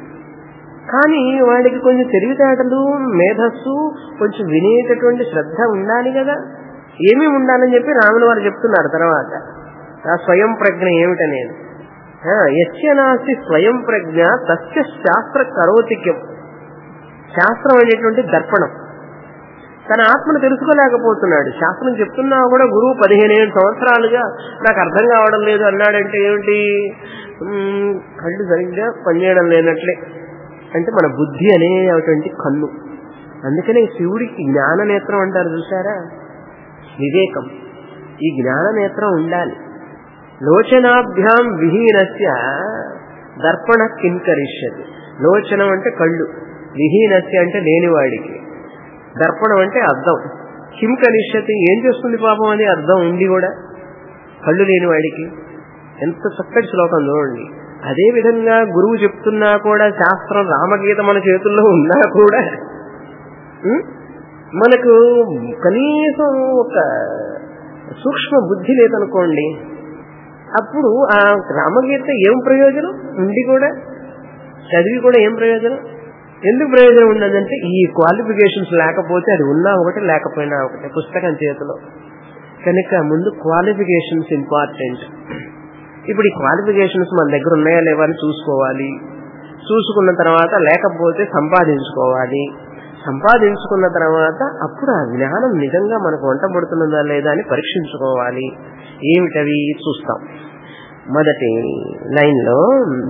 కానీ వాడికి కొంచెం తెలివితేటలు మేధస్సు కొంచెం వినేటటువంటి శ్రద్ధ ఉండాలి కదా ఏమీ ఉండాలని చెప్పి రాముల వారు చెప్తున్నారు తర్వాత ఆ స్వయం ప్రజ్ఞ ఏమిటనేది యస్యనాసి స్వయం ప్రజ్ఞ తస్య శాస్త్ర కరోతిక్యం శాస్త్రం అనేటువంటి దర్పణం తన ఆత్మను తెలుసుకోలేకపోతున్నాడు శాస్త్రం చెప్తున్నా కూడా గురువు పదిహేనేడు సంవత్సరాలుగా నాకు అర్థం కావడం లేదు అన్నాడంటే ఏమిటి ఉమ్, కళ్ళు సరిగ్గా పనిచేయడం లేనట్లే అంటే మన బుద్ధి అనేటువంటి కన్ను అందుకనే శివుడికి జ్ఞాన నేత్రం అంటారు చూసారా వివేకం ఈ జ్ఞాన నేత్రం ఉండాలి లోచనాభ్యాం విహీనస్య దర్పణ కింకరిష్యది లోచనం అంటే కళ్ళు విహీనస్య అంటే లేనివాడికి దర్పణం అంటే అర్థం కిం కనిష్యతి ఏం చేస్తుంది పాపం అని అర్థం ఉంది కూడా కళ్ళు లేని వాడికి ఎంత చక్కటి శ్లోకం చూడండి అదే విధంగా గురువు చెప్తున్నా కూడా శాస్త్రం రామగీత మన చేతుల్లో ఉన్నా కూడా ఉం? మనకు కనీసం ఒక సూక్ష్మ బుద్ధి లేదనుకోండి అప్పుడు ఆ రామగీత ఏం ప్రయోజనం ఉండి కూడా చదివి కూడా ఏం ప్రయోజనం ఎందుకు ప్రయోజనం ఉండదంటే ఈ క్వాలిఫికేషన్స్ లేకపోతే అది ఉన్నా ఒకటి లేకపోయినా ఒకటి పుస్తకం చేతిలో కనుక ముందు క్వాలిఫికేషన్స్ ఇంపార్టెంట్ ఇప్పుడు ఈ క్వాలిఫికేషన్స్ మన దగ్గర ఉన్నాయా లేవా అని చూసుకోవాలి చూసుకున్న తర్వాత లేకపోతే సంపాదించుకోవాలి సంపాదించుకున్న తర్వాత అప్పుడు ఆ జ్ఞానం నిజంగా మనకు వంట పడుతున్నదా లేదా అని పరీక్షించుకోవాలి ఏమిటవి చూస్తాం మొదటి లైన్లో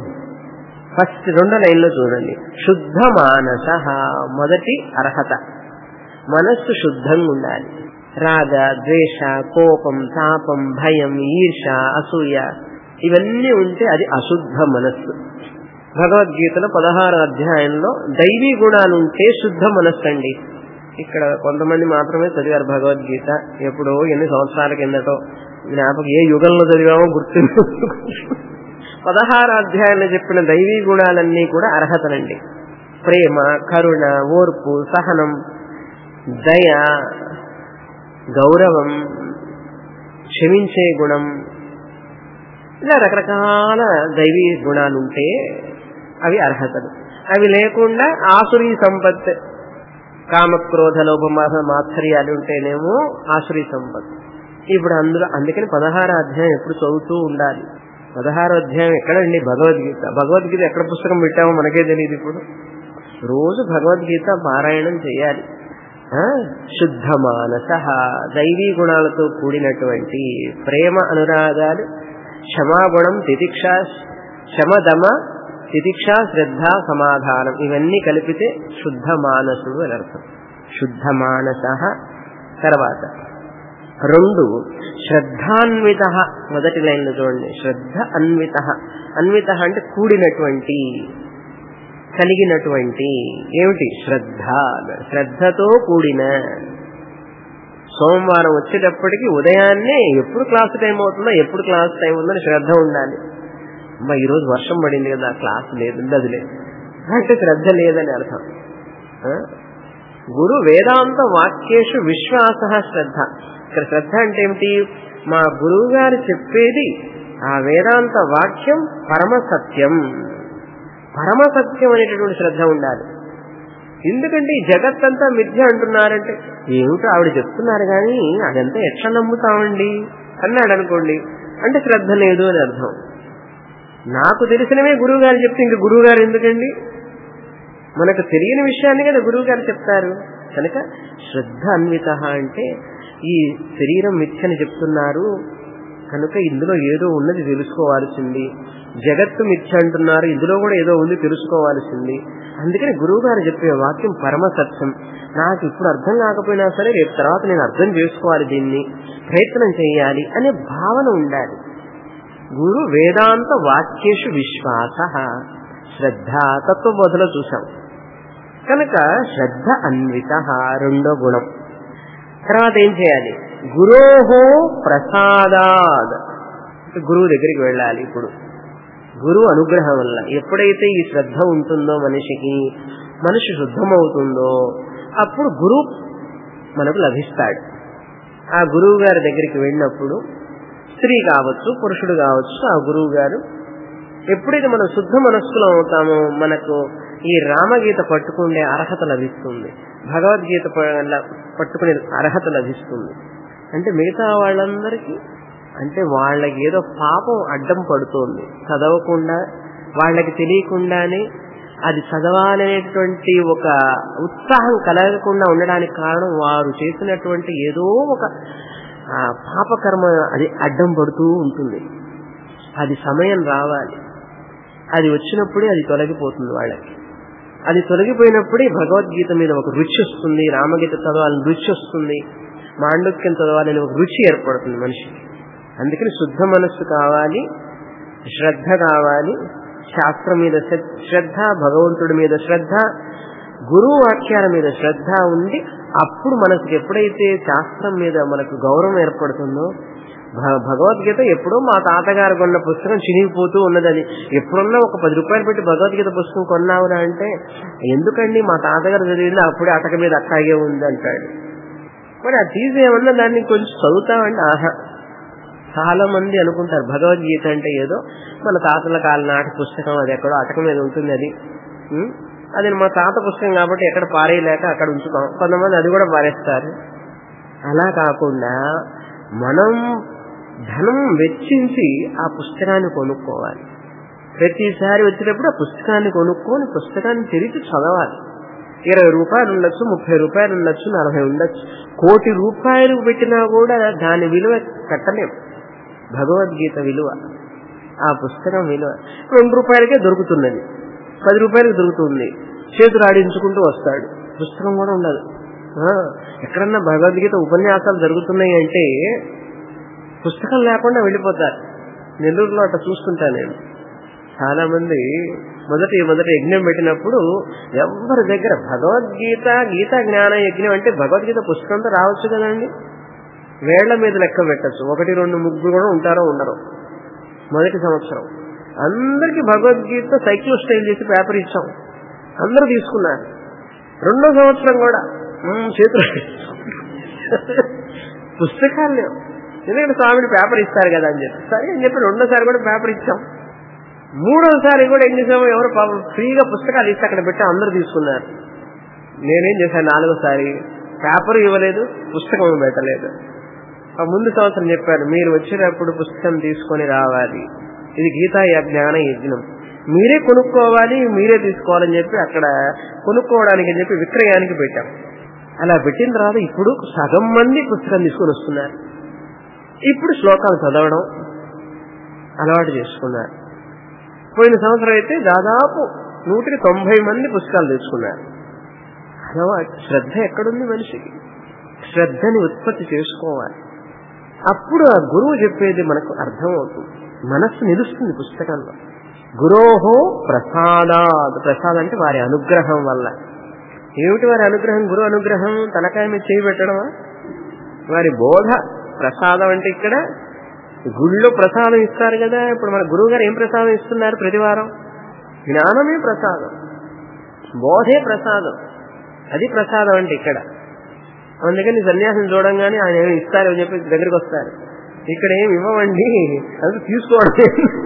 ఫస్ట్ రెండో లైన్లో చూడండి శుద్ధ మానస మొదటి అర్హత మనస్సు శుద్ధంగా ఉండాలి రాగ ద్వేష కోపం తాపం భయం ఈర్ష అసూయ ఇవన్నీ ఉంటే అది అశుద్ధ మనస్సు భగవద్గీతలో పదహారు అధ్యాయంలో దైవీ గుణాలు ఉంటే శుద్ధ మనస్సు అండి ఇక్కడ కొంతమంది మాత్రమే చదివారు భగవద్గీత ఎప్పుడో ఎన్ని సంవత్సరాల కిందటో జ్ఞాపకం ఏ యుగంలో చదివామో గుర్తు పదహారు అధ్యాయంలో చెప్పిన దైవీ గుణాలన్నీ కూడా అర్హతలండి ప్రేమ కరుణ ఓర్పు సహనం దయ గౌరవం క్షమించే గుణం ఇలా రకరకాల దైవీ గుణాలుంటే అవి అర్హతలు అవి లేకుండా ఆసురీ సంపత్ కామక్రోధ లోభమాస మాత్సర్యాలు ఉంటేనేమో ఆసురీ సంపత్ ఇప్పుడు అందులో అందుకని పదహారు అధ్యాయం ఎప్పుడు చదువుతూ ఉండాలి పదహారు అధ్యాయం ఎక్కడండి భగవద్గీత భగవద్గీత ఎక్కడ పుస్తకం పెట్టామో మనకే తెలియదు ఇప్పుడు రోజు భగవద్గీత పారాయణం చేయాలి ఆ? శుద్ధ మానస దైవీ గుణాలతో కూడినటువంటి ప్రేమ అనురాగాలు క్షమాగుణం తితిక్ష శమదమ తితిక్ష శ్రద్ధ సమాధానం ఇవన్నీ కలిపితే శుద్ధ మానసుడు అని అర్థం శుద్ధ మానస తర్వాత రెండు శ్రద్ధాన్విత మొదటి లైన్లో చూడండి శ్రద్ధ అన్విత అన్విత అంటే కూడినటువంటి కలిగినటువంటి ఏమిటి శ్రద్ధ శ్రద్ధతో కూడిన సోమవారం వచ్చేటప్పటికి ఉదయాన్నే ఎప్పుడు క్లాస్ టైం అవుతుందో ఎప్పుడు క్లాస్ టైం ఉందని శ్రద్ధ ఉండాలి అమ్మా ఈరోజు వర్షం పడింది కదా క్లాస్ లేదు అది లేదు అంటే శ్రద్ధ లేదని అర్థం ఆ? గురు వేదాంత వాక్యేషు విశ్వాస శ్రద్ధ ఇక్కడ శ్రద్ధ అంటే ఏమిటి మా గురువు గారు చెప్పేది ఆ వేదాంత వాక్యం పరమ సత్యం పరమ సత్యం అనేటటువంటి శ్రద్ధ ఉండాలి ఎందుకంటే ఈ జగత్తంతా మిథ్య అంటున్నారంటే ఏమిటో ఆవిడ చెప్తున్నారు కానీ అదంతా ఎట్లా నమ్ముతామండి అన్నాడు అనుకోండి అంటే శ్రద్ధ లేదు అని అర్థం నాకు తెలిసినవే గురువు గారు చెప్తే ఇంక గురువు గారు ఎందుకండి మనకు తెలియని విషయాన్ని కదా గురువు గారు చెప్తారు కనుక శ్రద్ధ అన్విత అంటే ఈ శరీరం మిథ్యని చెప్తున్నారు కనుక ఇందులో ఏదో ఉన్నది తెలుసుకోవాల్సింది జగత్తు మిథ్య అంటున్నారు ఇందులో కూడా ఏదో ఉంది తెలుసుకోవాల్సింది అందుకని గురువు గారు చెప్పే వాక్యం పరమ సత్యం నాకు ఇప్పుడు అర్థం కాకపోయినా సరే రేపు తర్వాత నేను అర్థం చేసుకోవాలి దీన్ని ప్రయత్నం చేయాలి అనే భావన ఉండాలి గురు వేదాంత వాక్యేషు విశ్వాస శ్రద్ధ తత్వబోధలో చూసాం కనుక శ్రద్ధ అన్విత రెండో గుణం తర్వాత ఏం చేయాలి గురోహో ప్రసాదాద్ గురువు దగ్గరికి వెళ్ళాలి ఇప్పుడు గురువు అనుగ్రహం వల్ల ఎప్పుడైతే ఈ శ్రద్ధ ఉంటుందో మనిషికి మనిషి శుద్ధమవుతుందో అప్పుడు గురువు మనకు లభిస్తాడు ఆ గురువు గారి దగ్గరికి వెళ్ళినప్పుడు స్త్రీ కావచ్చు పురుషుడు కావచ్చు ఆ గురువు గారు ఎప్పుడైతే మనం శుద్ధ మనస్కులం అవుతామో మనకు ఈ రామగీత పట్టుకునే అర్హత లభిస్తుంది భగవద్గీత ప- పట్టుకునే అర్హత లభిస్తుంది అంటే మిగతా వాళ్ళందరికీ అంటే వాళ్ళకి ఏదో పాపం అడ్డం పడుతోంది చదవకుండా వాళ్ళకి తెలియకుండానే అది చదవాలనేటువంటి ఒక ఉత్సాహం కలగకుండా ఉండడానికి కారణం వారు చేసినటువంటి ఏదో ఒక ఆ, పాపకర్మ అది అడ్డం పడుతూ ఉంటుంది అది సమయం రావాలి అది వచ్చినప్పుడే అది తొలగిపోతుంది వాళ్ళకి అది తొలగిపోయినప్పుడే భగవద్గీత మీద ఒక రుచి వస్తుంది రామగీత చదవాలని రుచి వస్తుంది మాండక్యం చదవాలని ఒక రుచి ఏర్పడుతుంది మనిషికి అందుకని శుద్ధ మనస్సు కావాలి శ్రద్ధ కావాలి శాస్త్రం మీద శ్ర- శ్రద్ధ భగవంతుడి మీద శ్రద్ధ గురువు వాక్యాల మీద శ్రద్ధ ఉండి అప్పుడు మనకు ఎప్పుడైతే శాస్త్రం మీద మనకు గౌరవం ఏర్పడుతుందో భ- భగవద్గీత ఎప్పుడో మా తాతగారు కొన్న పుస్తకం చినిగిపోతూ ఉన్నదని ఎప్పుడున్నా ఒక పది రూపాయలు పెట్టి భగవద్గీత పుస్తకం కొన్నావురా అంటే ఎందుకండి మా తాతగారు చదివింది అప్పుడే అటక మీద అట్టాగే ఉంది అంటాడు మరి అది తీసేయమన్నా దాన్ని కొంచెం చదువుతామండి ఆహా చాలా మంది అనుకుంటారు భగవద్గీత అంటే ఏదో మన తాతల కాల నాటి పుస్తకం అది ఎక్కడో అటక మీద ఉంటుంది అది ఉం? అది మా తాత పుస్తకం కాబట్టి ఎక్కడ పారేయలేక అక్కడ ఉంచుతాం కొంతమంది అది కూడా పారేస్తారు అలా కాకుండా మనం ధనం వెచ్చించి ఆ పుస్తకాన్ని కొనుక్కోవాలి ప్రతిసారి వచ్చేటప్పుడు ఆ పుస్తకాన్ని కొనుక్కొని పుస్తకాన్ని తెరిచి చదవాలి ఇరవై రూపాయలు ఉండొచ్చు ముప్పై రూపాయలు ఉండొచ్చు నలభై ఉండొచ్చు కోటి రూపాయలు పెట్టినా కూడా దాని విలువ కట్టలేం భగవద్గీత విలువ ఆ పుస్తకం విలువ రెండు రూపాయలకే దొరుకుతున్నది పది రూపాయలకు దొరుకుతుంది చేతులు ఆడించుకుంటూ వస్తాడు పుస్తకం కూడా ఉండదు ఆ, ఎక్కడన్నా భగవద్గీత ఉపన్యాసాలు జరుగుతున్నాయి అంటే పుస్తకం లేకుండా వెళ్ళిపోతారు నెల్లూరులో అట్లా చూస్తుంటా నేను చాలా మంది మొదటి మొదటి యజ్ఞం పెట్టినప్పుడు ఎవరి దగ్గర భగవద్గీత గీత జ్ఞాన యజ్ఞం అంటే భగవద్గీత పుస్తకంతో రావచ్చు కదండి వేళ్ల మీద లెక్క పెట్టచ్చు ఒకటి రెండు ముగ్గురు కూడా ఉంటారో ఉండరు మొదటి సంవత్సరం అందరికి భగవద్గీత సైకిల్ స్టైల్ చేసి పేపర్ ఇచ్చాం అందరూ తీసుకున్నారు రెండో సంవత్సరం కూడా మ్మ్, చేతులు పుస్తకాలు లేవు ఎందుకంటే స్వామిని పేపర్ ఇస్తారు కదా అని చెప్పి సరే అని చెప్పి రెండోసారి కూడా పేపర్ ఇచ్చాం మూడోసారి కూడా ఏం చేసాము ఎవరు పాపం ఫ్రీగా పుస్తకాలు ఇస్తే అక్కడ పెట్టి అందరూ తీసుకున్నారు నేనేం చేశాను నాలుగోసారి పేపర్ ఇవ్వలేదు పుస్తకం పెట్టలేదు ఆ ముందు సంవత్సరం చెప్పారు మీరు వచ్చేటప్పుడు పుస్తకం తీసుకొని రావాలి ఇది గీతా జ్ఞాన యజ్ఞం మీరే కొనుక్కోవాలి మీరే తీసుకోవాలని చెప్పి అక్కడ కొనుక్కోవడానికి అని చెప్పి విక్రయానికి పెట్టాం అలా పెట్టిన తర్వాత ఇప్పుడు సగం మంది పుస్తకం తీసుకొని వస్తున్నారు ఇప్పుడు శ్లోకాలు చదవడం అలవాటు చేసుకున్నారు పోయిన సంవత్సరం అయితే దాదాపు నూటికి తొంభై మంది పుస్తకాలు తెచ్చుకున్నారు అలవాటు శ్రద్ధ ఎక్కడుంది మనిషికి శ్రద్ధని ఉత్పత్తి చేసుకోవాలి అప్పుడు ఆ గురువు చెప్పేది మనకు అర్థమవుతుంది మనస్సు నిలుస్తుంది పుస్తకంలో గురోహో ప్రసాదాత్ ప్రసాదం అంటే వారి అనుగ్రహం వల్ల ఏమిటి వారి అనుగ్రహం గురు అనుగ్రహం తలకాయ మీద చేయి పెట్టడమా వారి బోధ ప్రసాదం అంటే ఇక్కడ గుళ్ళో ప్రసాదం ఇస్తారు కదా ఇప్పుడు మన గురువు గారు ఏం ప్రసాదం ఇస్తున్నారు ప్రతివారం జ్ఞానమే ప్రసాదం బోధే ప్రసాదం అది ప్రసాదం అంటే ఇక్కడ అందుకని సన్యాసం చూడంగానే ఆయన ఏమి ఇస్తారు అని చెప్పి దగ్గరికి వస్తారు ఇక్కడ ఏమి ఇవ్వమండి అది తీసుకోవడం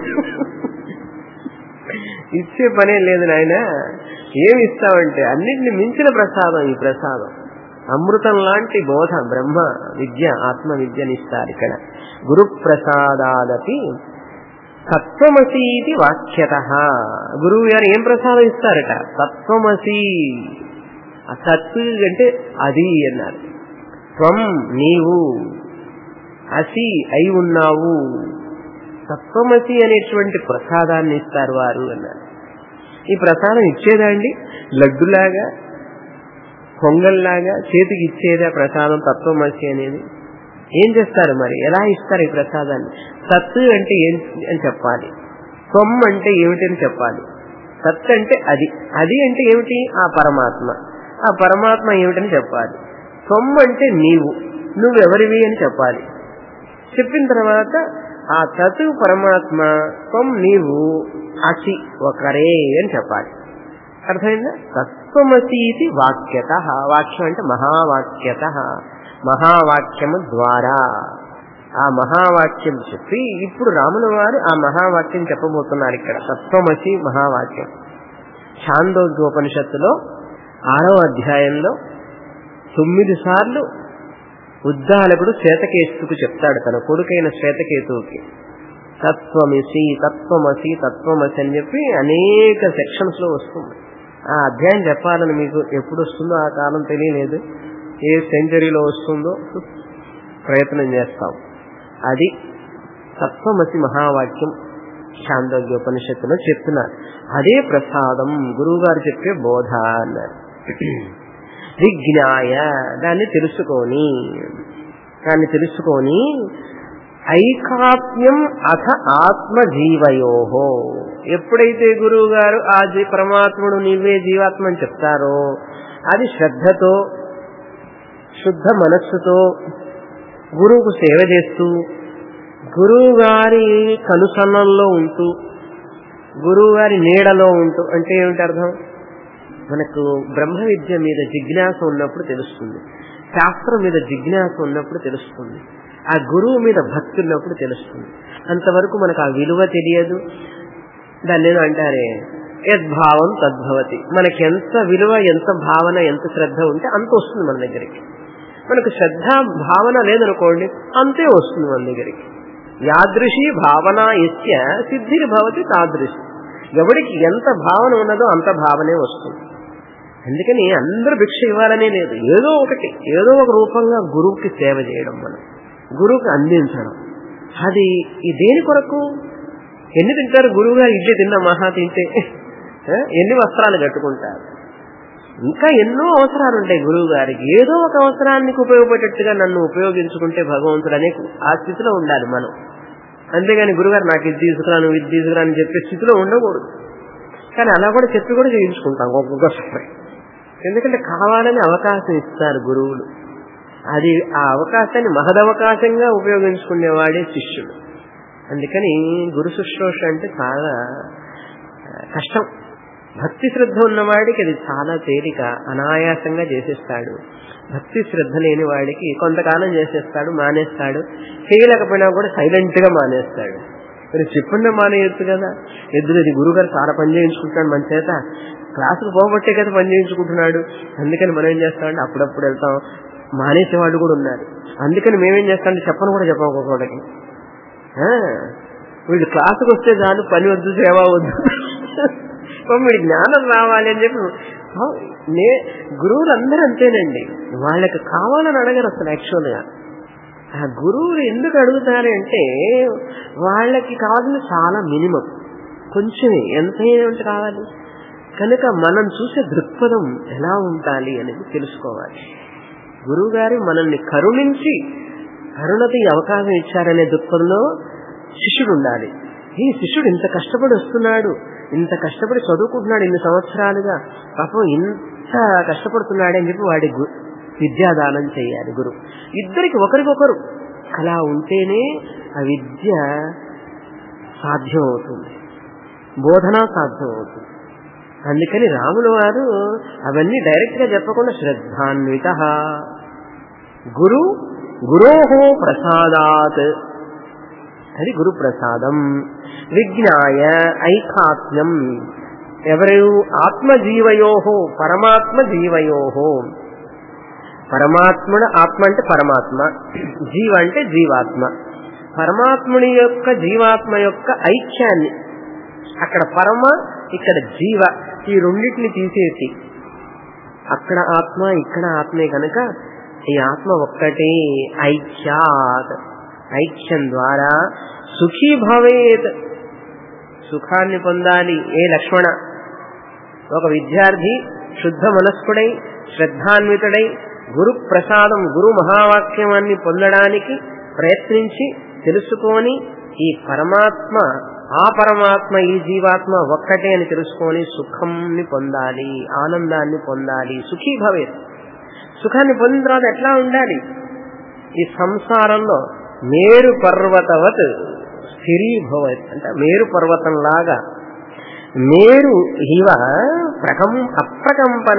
ఇచ్చే పనే లేదు నాయన ఏమి ఇస్తామంటే అన్నిటిని మించిన ప్రసాదం ఈ ప్రసాదం అమృతం లాంటి బోధ బ్రహ్మ విద్య ఆత్మ విద్యని ఇస్తారు ఇక్కడ గురు ప్రసాదాదపి తత్వమసీతి వాక్యత గురువు గారు ఏం ప్రసాదం ఇస్తారట తత్వమసి ఆ తత్ అంటే అది అన్నారు త్వం నీవు అసి అయి ఉన్నావు తత్వమసి అనేటువంటి ప్రసాదాన్ని ఇస్తారు వారు అన్నారు ఈ ప్రసాదం ఇచ్చేదా అండి లడ్డులాగా పొంగల్లాగా చేతికి ఇచ్చేదా ప్రసాదం తత్వమసి అనేది ఏం చేస్తారు మరి ఎలా ఇస్తారు ఈ ప్రసాదాన్ని సత్ అంటే ఏం అని చెప్పాలి త్వం అంటే ఏమిటని చెప్పాలి సత్ అంటే అది అది అంటే ఏమిటి ఆ పరమాత్మ ఆ పరమాత్మ ఏమిటని చెప్పాలి త్వం అంటే నీవు నువ్వెవరివి అని చెప్పాలి చెప్పిన తర్వాత ఆ తతు పరమాత్మ త్వం నీవు అసి ఒకరే అని చెప్పాలి అర్థమైందా తత్వమసీతి వాక్యత వాక్యం అంటే మహావాక్యత మహావాక్యము ద్వారా ఆ మహావాక్యం చెప్పి ఇప్పుడు రాముల వారు ఆ మహావాక్యం చెప్పబోతున్నారు ఇక్కడ తత్వమసి మహావాక్యం ఛాందోగ్యోపనిషత్తులో ఆరవ అధ్యాయంలో తొమ్మిది సార్లు ఉద్దాలకుడు శ్వేతకేతుకు చెప్తాడు తన కొడుకైన శ్వేతకేతువుకి తత్వమిసి తత్వమసి తత్వమసి అని చెప్పి అనేక సెక్షన్స్ లో వస్తుంది ఆ అధ్యాయం చెప్పాలని మీకు ఎప్పుడు వస్తుందో ఆ కాలం తెలియలేదు ఏ సెంచరీలో వస్తుందో ప్రయత్నం చేస్తాం అది తత్వమసి మహావాక్యం చాందోగ్యోపనిషత్తులో చెప్తున్నారు అదే ప్రసాదం గురువు గారు చెప్పే బోధ అన్నారు విజ్ఞాయ దాన్ని తెలుసుకొని దాన్ని తెలుసుకొని ఐకాత్మ్యం అథ ఆత్మజీవయోహో ఎప్పుడైతే గురువు గారు ఆ జీ పరమాత్ముడు నీవే జీవాత్మ అని చెప్తారో అది శ్రద్ధతో శుద్ధ మనస్సుతో గురువుకు సేవ చేస్తూ గురువు గారి కనుసన్నంలో ఉంటూ గురువు గారి నీడలో ఉంటూ అంటే ఏమిటి అర్థం మనకు బ్రహ్మ విద్య మీద జిజ్ఞాస ఉన్నప్పుడు తెలుస్తుంది శాస్త్రం మీద జిజ్ఞాస ఉన్నప్పుడు తెలుస్తుంది ఆ గురువు మీద భక్తి ఉన్నప్పుడు తెలుస్తుంది అంతవరకు మనకు ఆ విలువ తెలియదు దాన్ని ఏదో అంటారే యద్భావం తద్భవతి మనకి ఎంత విలువ ఎంత భావన ఎంత శ్రద్ధ ఉంటే అంత వస్తుంది మన దగ్గరికి మనకు శ్రద్ధ భావన లేదనుకోండి అంతే వస్తుంది మన దగ్గరికి యాదృశి భావన ఇత్య సిద్ధిని భవతి తాదృశి ఎవడికి ఎంత భావన ఉన్నదో అంత భావనే వస్తుంది అందుకని అందరూ భిక్ష ఇవ్వాలనే లేదు ఏదో ఒకటి ఏదో ఒక రూపంగా గురువుకి సేవ చేయడం మనం గురువుకి అందించడం అది ఈ దేని కొరకు ఎన్ని తింటారు గురువు గారు ఇడ్లీ తిన్న మహా తింటే ఎన్ని వస్త్రాలు కట్టుకుంటారు ఇంకా ఎన్నో అవసరాలు ఉంటాయి గురువు గారికి ఏదో ఒక అవసరానికి ఉపయోగపడేట్టుగా నన్ను ఉపయోగించుకుంటే భగవంతుడు అనే ఆ స్థితిలో ఉండాలి మనం అంతేగాని గురుగారు నాకు ఇది తీసుకురా నువ్వు ఇది తీసుకురా అని చెప్పే స్థితిలో ఉండకూడదు కానీ అలా కూడా చెప్పి కూడా చేయించుకుంటాం ఒక్కొక్కసారి ఎందుకంటే కావాలని అవకాశం ఇస్తారు గురువులు అది ఆ అవకాశాన్ని మహదవకాశంగా ఉపయోగించుకునేవాడే శిష్యుడు అందుకని గురు శుశ్రూష అంటే చాలా కష్టం భక్తి శ్రద్ధ ఉన్నవాడికి అది చాలా తేలిక అనాయాసంగా చేసేస్తాడు భక్తి శ్రద్ధ లేని వాడికి కొంతకాలం చేసేస్తాడు మానేస్తాడు చేయలేకపోయినా కూడా సైలెంట్ గా మానేస్తాడు మరి చెప్పండి మానేయచ్చు కదా ఎద్దులు ఇది గురుగారు చాలా పని చేయించుకుంటున్నాడు మన చేత క్లాసుకు పోగొట్టే కదా పని చేయించుకుంటున్నాడు అందుకని మనం ఏం చేస్తామంటే అప్పుడప్పుడు వెళ్తాం మానేసేవాళ్ళు కూడా ఉన్నారు అందుకని మేమేం చేస్తామంటే చెప్పను కూడా చెప్పాం ఒక్కొక్కడికి వీళ్ళు క్లాసుకు వస్తే చాలు పని వద్దు సేవ వద్దు వీడి జ్ఞానం రావాలి అని చెప్పి నే గురువులు అందరూ అంతేనండి వాళ్ళకి కావాలని అడగరు అసలు యాక్చువల్గా ఆ గురువులు ఎందుకు అడుగుతారంటే వాళ్ళకి కావాల్సిన చాలా మినిమం కొంచెమే ఎంత ఏమిటి కావాలి కనుక మనం చూసే దృక్పథం ఎలా ఉండాలి అనేది తెలుసుకోవాలి గురువు గారు మనల్ని కరుణించి కరుణతో ఈ అవకాశం ఇచ్చారనే దృక్పథంలో శిష్యుడు ఉండాలి ఈ శిష్యుడు ఇంత కష్టపడి వస్తున్నాడు ఇంత కష్టపడి చదువుకుంటున్నాడు ఇన్ని సంవత్సరాలుగా పాపం ఇంత కష్టపడుతున్నాడు అని చెప్పి వాడి విద్యాదానం చేయాలి గురు ఇద్దరికి ఒకరికొకరు అలా ఉంటేనే ఆ విద్య సాధ్యం అవుతుంది బోధన సాధ్యం అవుతుంది అందుకని రాముల వారు అవన్నీ డైరెక్ట్ గా చెప్పకుండా శ్రద్ధాన్విత గురు గురోహో ప్రసాదాత్ అది గురు ప్రసాదం విజ్ఞాయ ఐకాత్మ్యం ఎవరు ఆత్మజీవయోహో పరమాత్మ జీవయోహో పరమాత్ముడు ఆత్మ అంటే పరమాత్మ జీవ అంటే జీవాత్మ పరమాత్ముని యొక్క జీవాత్మ యొక్క ఐక్యాన్ని అక్కడ పరమ ఇక్కడ జీవ ఈ రెండింటిని తీసేసి అక్కడ ఆత్మ ఇక్కడ ఆత్మే కనుక ఈ ఆత్మ ఒక్కటే ఐక్యాత్ ఐక్యం ద్వారా సుఖీ భవేత్ సుఖాన్ని పొందాలి ఏ లక్ష్మణ ఒక విద్యార్థి శుద్ధ మనస్కుడై శ్రద్ధాన్వితుడై గురు ప్రసాదం గురు మహావాక్యాన్ని పొందడానికి ప్రయత్నించి తెలుసుకొని ఈ పరమాత్మ ఆ పరమాత్మ ఈ జీవాత్మ ఒక్కటే అని తెలుసుకొని సుఖంని పొందాలి ఆనందాన్ని పొందాలి సుఖీ భవే సుఖాన్ని పొందిన తర్వాత ఎట్లా ఉండాలి ఈ సంసారంలో మేరు పర్వతవత్ స్థిరీభవత్ అంటే మేరు పర్వతం లాగా మేరు ఇవ ప్రకం అప్రకంపన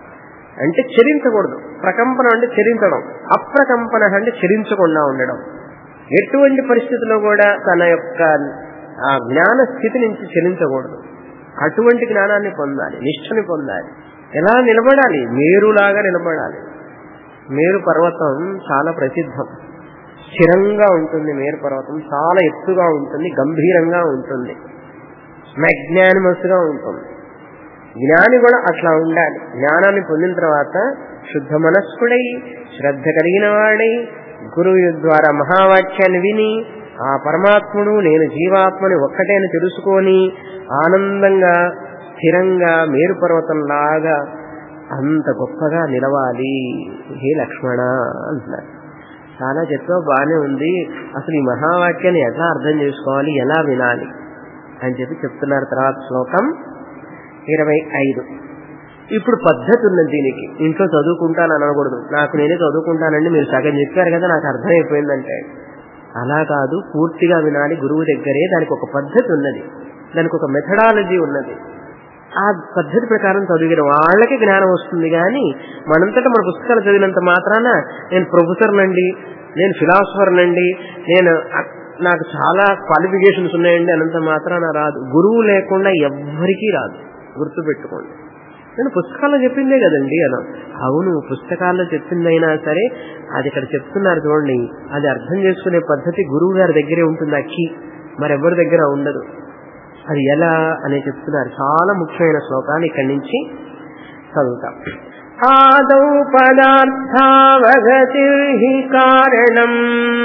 అంటే చెరించకూడదు ప్రకంపన అంటే చెరించడం అప్రకంపన అంటే చెరించకుండా ఉండడం ఎటువంటి పరిస్థితిలో కూడా తన యొక్క ఆ జ్ఞాన స్థితి నుంచి చెలించకూడదు అటువంటి జ్ఞానాన్ని పొందాలి నిష్ఠని పొందాలి ఎలా నిలబడాలి మేరులాగా నిలబడాలి మేరు పర్వతం చాలా ప్రసిద్ధం స్థిరంగా ఉంటుంది మేరు పర్వతం చాలా ఎత్తుగా ఉంటుంది గంభీరంగా ఉంటుంది మ్యాగ్నానిమస్ గా ఉంటుంది జ్ఞాని కూడా అట్లా ఉండాలి జ్ఞానాన్ని పొందిన తర్వాత శుద్ధ మనస్కుడై శ్రద్ధ కలిగిన వాడై గురువు ద్వారా మహావాక్యాన్ని విని ఆ పరమాత్ముడు నేను జీవాత్మని ఒక్కటే అని తెలుసుకొని ఆనందంగా స్థిరంగా మేరు పర్వతంలాగా అంత గొప్పగా నిలవాలి హే లక్ష్మణ అంటున్నారు చాలా చెప్పావు బాగానే ఉంది అసలు ఈ మహావాక్యాన్ని ఎలా అర్థం చేసుకోవాలి ఎలా వినాలి అని చెప్పి చెప్తున్నారు తర్వాత శ్లోకం ఇరవై ఐదు ఇప్పుడు పద్ధతి ఉన్నది దీనికి ఇంట్లో చదువుకుంటాను అనకూడదు నాకు నేనే చదువుకుంటానండి మీరు సగం చెప్పారు కదా నాకు అర్థమైపోయిందంటే అలా కాదు పూర్తిగా వినాలి గురువు దగ్గరే దానికి ఒక పద్ధతి ఉన్నది దానికి ఒక మెథడాలజీ ఉన్నది ఆ పద్ధతి ప్రకారం చదివిన వాళ్ళకి జ్ఞానం వస్తుంది కానీ మనంతటా మన పుస్తకాలు చదివినంత మాత్రాన నేను ప్రొఫెసర్ నండి నేను ఫిలాసఫర్ నండి నేను నాకు చాలా క్వాలిఫికేషన్స్ ఉన్నాయండి అనంత మాత్రాన రాదు గురువు లేకుండా ఎవ్వరికీ రాదు గుర్తుపెట్టుకోండి నేను పుస్తకాల్లో చెప్పిందే కదండి అన అవును పుస్తకాల్లో చెప్పిందైనా సరే అది ఇక్కడ చెప్తున్నారు చూడండి అది అర్థం చేసుకునే పద్ధతి గురువు గారి దగ్గరే ఉంటుంది అక్కి మరెవరి దగ్గర ఉండదు అది ఎలా అని చెప్తున్నారు చాలా ముఖ్యమైన శ్లోకాన్ని ఇక్కడి నుంచి చదువుతాం ఆదౌ పదార్థావగతి కారణం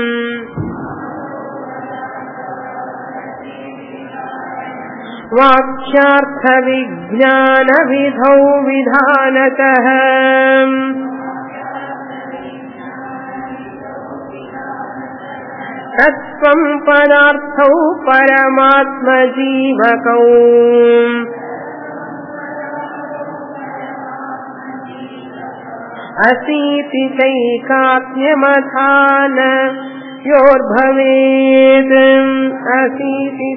వాక్యార్థ విజ్ఞాన విధౌ విధానత తత్వం పదార్థౌ పరమాత్మజీవకౌ అసీతి చైకాత్మ్యమథాన योर्भवेत् అసీతి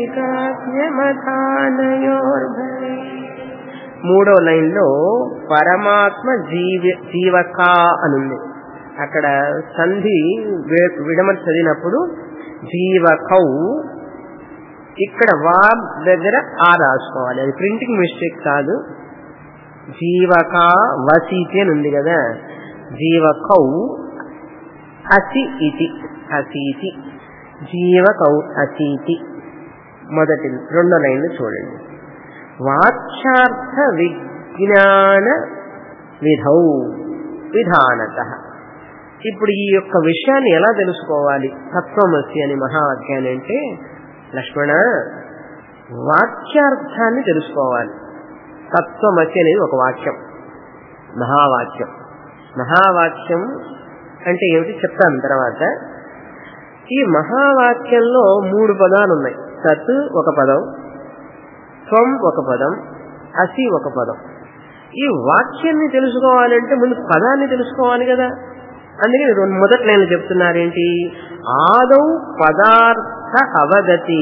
చైకాత్మ్యమథానయోర్భవేత్ మూడో లైన్లో పరమాత్మ జీవ జీవక అనుంది అక్కడ సంధి విడమని చదివినప్పుడు జీవకౌ ఇక్కడ వా దగ్గర ఆ రాసుకోవాలి అది ప్రింటింగ్ మిస్టేక్ కాదు జీవక వసీతి అని ఉంది కదా జీవకౌ అసి ఇతి అసీతి జీవకౌ అసీతి మొదటి రెండో లైన్లు చూడండి వాక్యార్థ విజ్ఞాన విధౌ విధానత ఇప్పుడు ఈ యొక్క విషయాన్ని ఎలా తెలుసుకోవాలి తత్వమసి అని మహావాక్యాన్ని అంటే లక్ష్మణ వాక్యార్థాన్ని తెలుసుకోవాలి తత్వమసి అనేది ఒక వాక్యం మహావాక్యం మహావాక్యం అంటే ఏమిటి చెప్తాను తర్వాత ఈ మహావాక్యంలో మూడు పదాలు ఉన్నాయి సత్ ఒక పదం త్వం ఒక పదం అసి ఒక పదం ఈ వాక్యాన్ని తెలుసుకోవాలంటే ముందు పదాన్ని తెలుసుకోవాలి కదా అందుకే రెండు మొదటి నేను చెప్తున్నారేంటి ఆదౌ పదార్థ అవగతి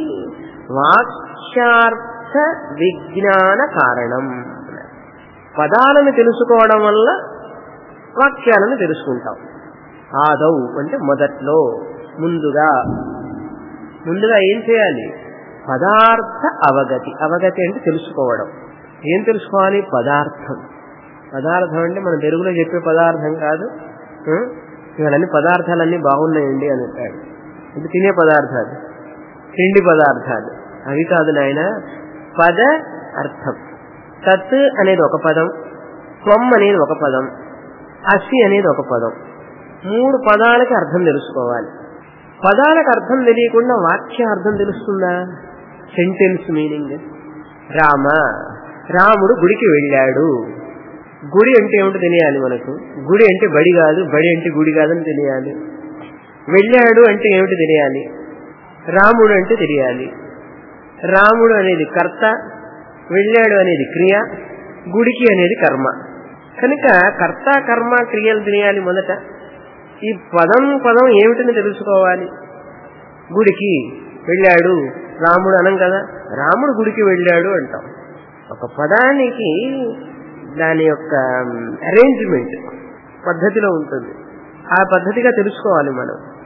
వాక్యార్థ విజ్ఞాన కారణం పదాలను తెలుసుకోవడం వల్ల వాక్యాలను తెలుసుకుంటాం ఆదౌ అంటే మొదట్లో ముందుగా ముందుగా ఏం చేయాలి పదార్థ అవగతి అవగతి అంటే తెలుసుకోవడం ఏం తెలుసుకోవాలి పదార్థం పదార్థం అంటే మన తెలుగులో చెప్పే పదార్థం కాదు ఇవన్నీ పదార్థాలన్నీ బాగున్నాయండి అని చెప్పాడు ఇది తినే పదార్థాలు తిండి పదార్థాలు అవి కాదు నాయన పద అర్థం తత్ అనేది ఒక పదం త్వం అనేది ఒక పదం అసి అనేది ఒక పదం మూడు పదాలకి అర్థం తెలుసుకోవాలి పదాలకు అర్థం తెలియకుండా వాక్య అర్థం తెలుస్తుందా సెంటెన్స్ మీనింగ్ రామ రాముడు గుడికి వెళ్ళాడు గుడి అంటే ఏమిటో తెలియాలి మనకు గుడి అంటే బడి కాదు బడి అంటే గుడి కాదని తెలియాలి వెళ్ళాడు అంటే ఏమిటి తెలియాలి రాముడు అంటే తెలియాలి రాముడు అనేది కర్త వెళ్ళాడు అనేది క్రియ గుడికి అనేది కర్మ కనుక కర్త కర్మ క్రియలు తెలియాలి మొదట ఈ పదం పదం ఏమిటని తెలుసుకోవాలి గుడికి వెళ్ళాడు రాముడు అనం కదా రాముడు గుడికి వెళ్ళాడు అంటాం ఒక పదానికి దాని యొక్క అరేంజ్మెంట్ పద్ధతిలో ఉంటుంది ఆ పద్ధతిగా తెలుసుకోవాలి మనం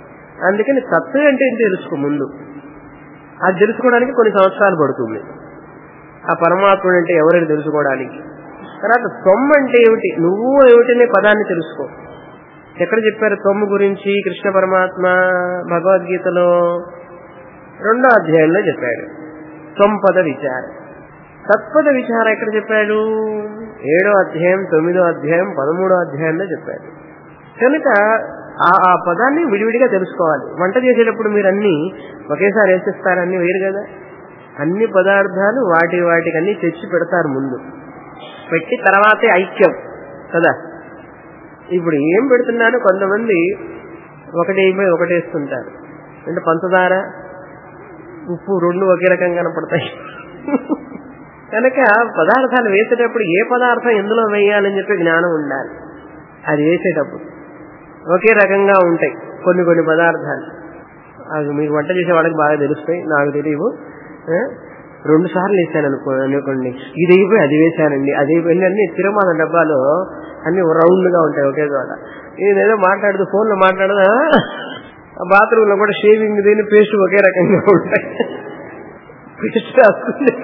అందుకని తత్తు అంటే ఏంటి తెలుసుకో ముందు అది తెలుసుకోవడానికి కొన్ని సంవత్సరాలు పడుతుంది ఆ పరమాత్ముడు అంటే ఎవరిని తెలుసుకోవడానికి తర్వాత తొమ్మ అంటే ఏమిటి నువ్వు ఏమిటనే పదాన్ని తెలుసుకో ఎక్కడ చెప్పారు తొమ్ము గురించి కృష్ణ పరమాత్మ భగవద్గీతలో రెండో అధ్యాయంలో చెప్పాడు తొంపద విచారం తత్పద విచారం ఎక్కడ చెప్పాడు ఏడో అధ్యాయం తొమ్మిదో అధ్యాయం పదమూడో అధ్యాయంలో చెప్పాడు కనుక ఆ ఆ పదాన్ని విడివిడిగా తెలుసుకోవాలి వంట చేసేటప్పుడు మీరు అన్ని ఒకేసారి వేసేస్తారు అన్ని వేరు కదా అన్ని పదార్థాలు వాటి వాటికి అన్ని తెచ్చి పెడతారు ముందు పెట్టి తర్వాతే ఐక్యం కదా ఇప్పుడు ఏం పెడుతున్నాను కొంతమంది ఒకటి అయిపోయి ఒకటి వేస్తుంటారు అంటే పంచదార ఉప్పు రెండు ఒకే రకంగా కనపడతాయి కనుక పదార్థాలు వేసేటప్పుడు ఏ పదార్థం ఎందులో వేయాలని చెప్పి జ్ఞానం ఉండాలి అది వేసేటప్పుడు ఒకే రకంగా ఉంటాయి కొన్ని కొన్ని పదార్థాలు అది మీకు వంట చేసే వాళ్ళకి బాగా తెలుస్తాయి నాకు తెలియవు ఆ? రెండు సార్లు వేసాను అనుకో అనుకోండి ఇది అయిపోయి అది వేసానండి అది అయిపోయింది అన్ని తిరుమల డబ్బాలో అన్ని రౌండ్ గా ఉంటాయి ఒకే చోట నేనేదో మాట్లాడుతూ ఫోన్ లో మాట్లాడదా బాత్రూమ్ లో కూడా షేవింగ్ దీని పేస్ట్ ఒకే రకంగా ఉంటాయి పేస్ట్ రాసుకునే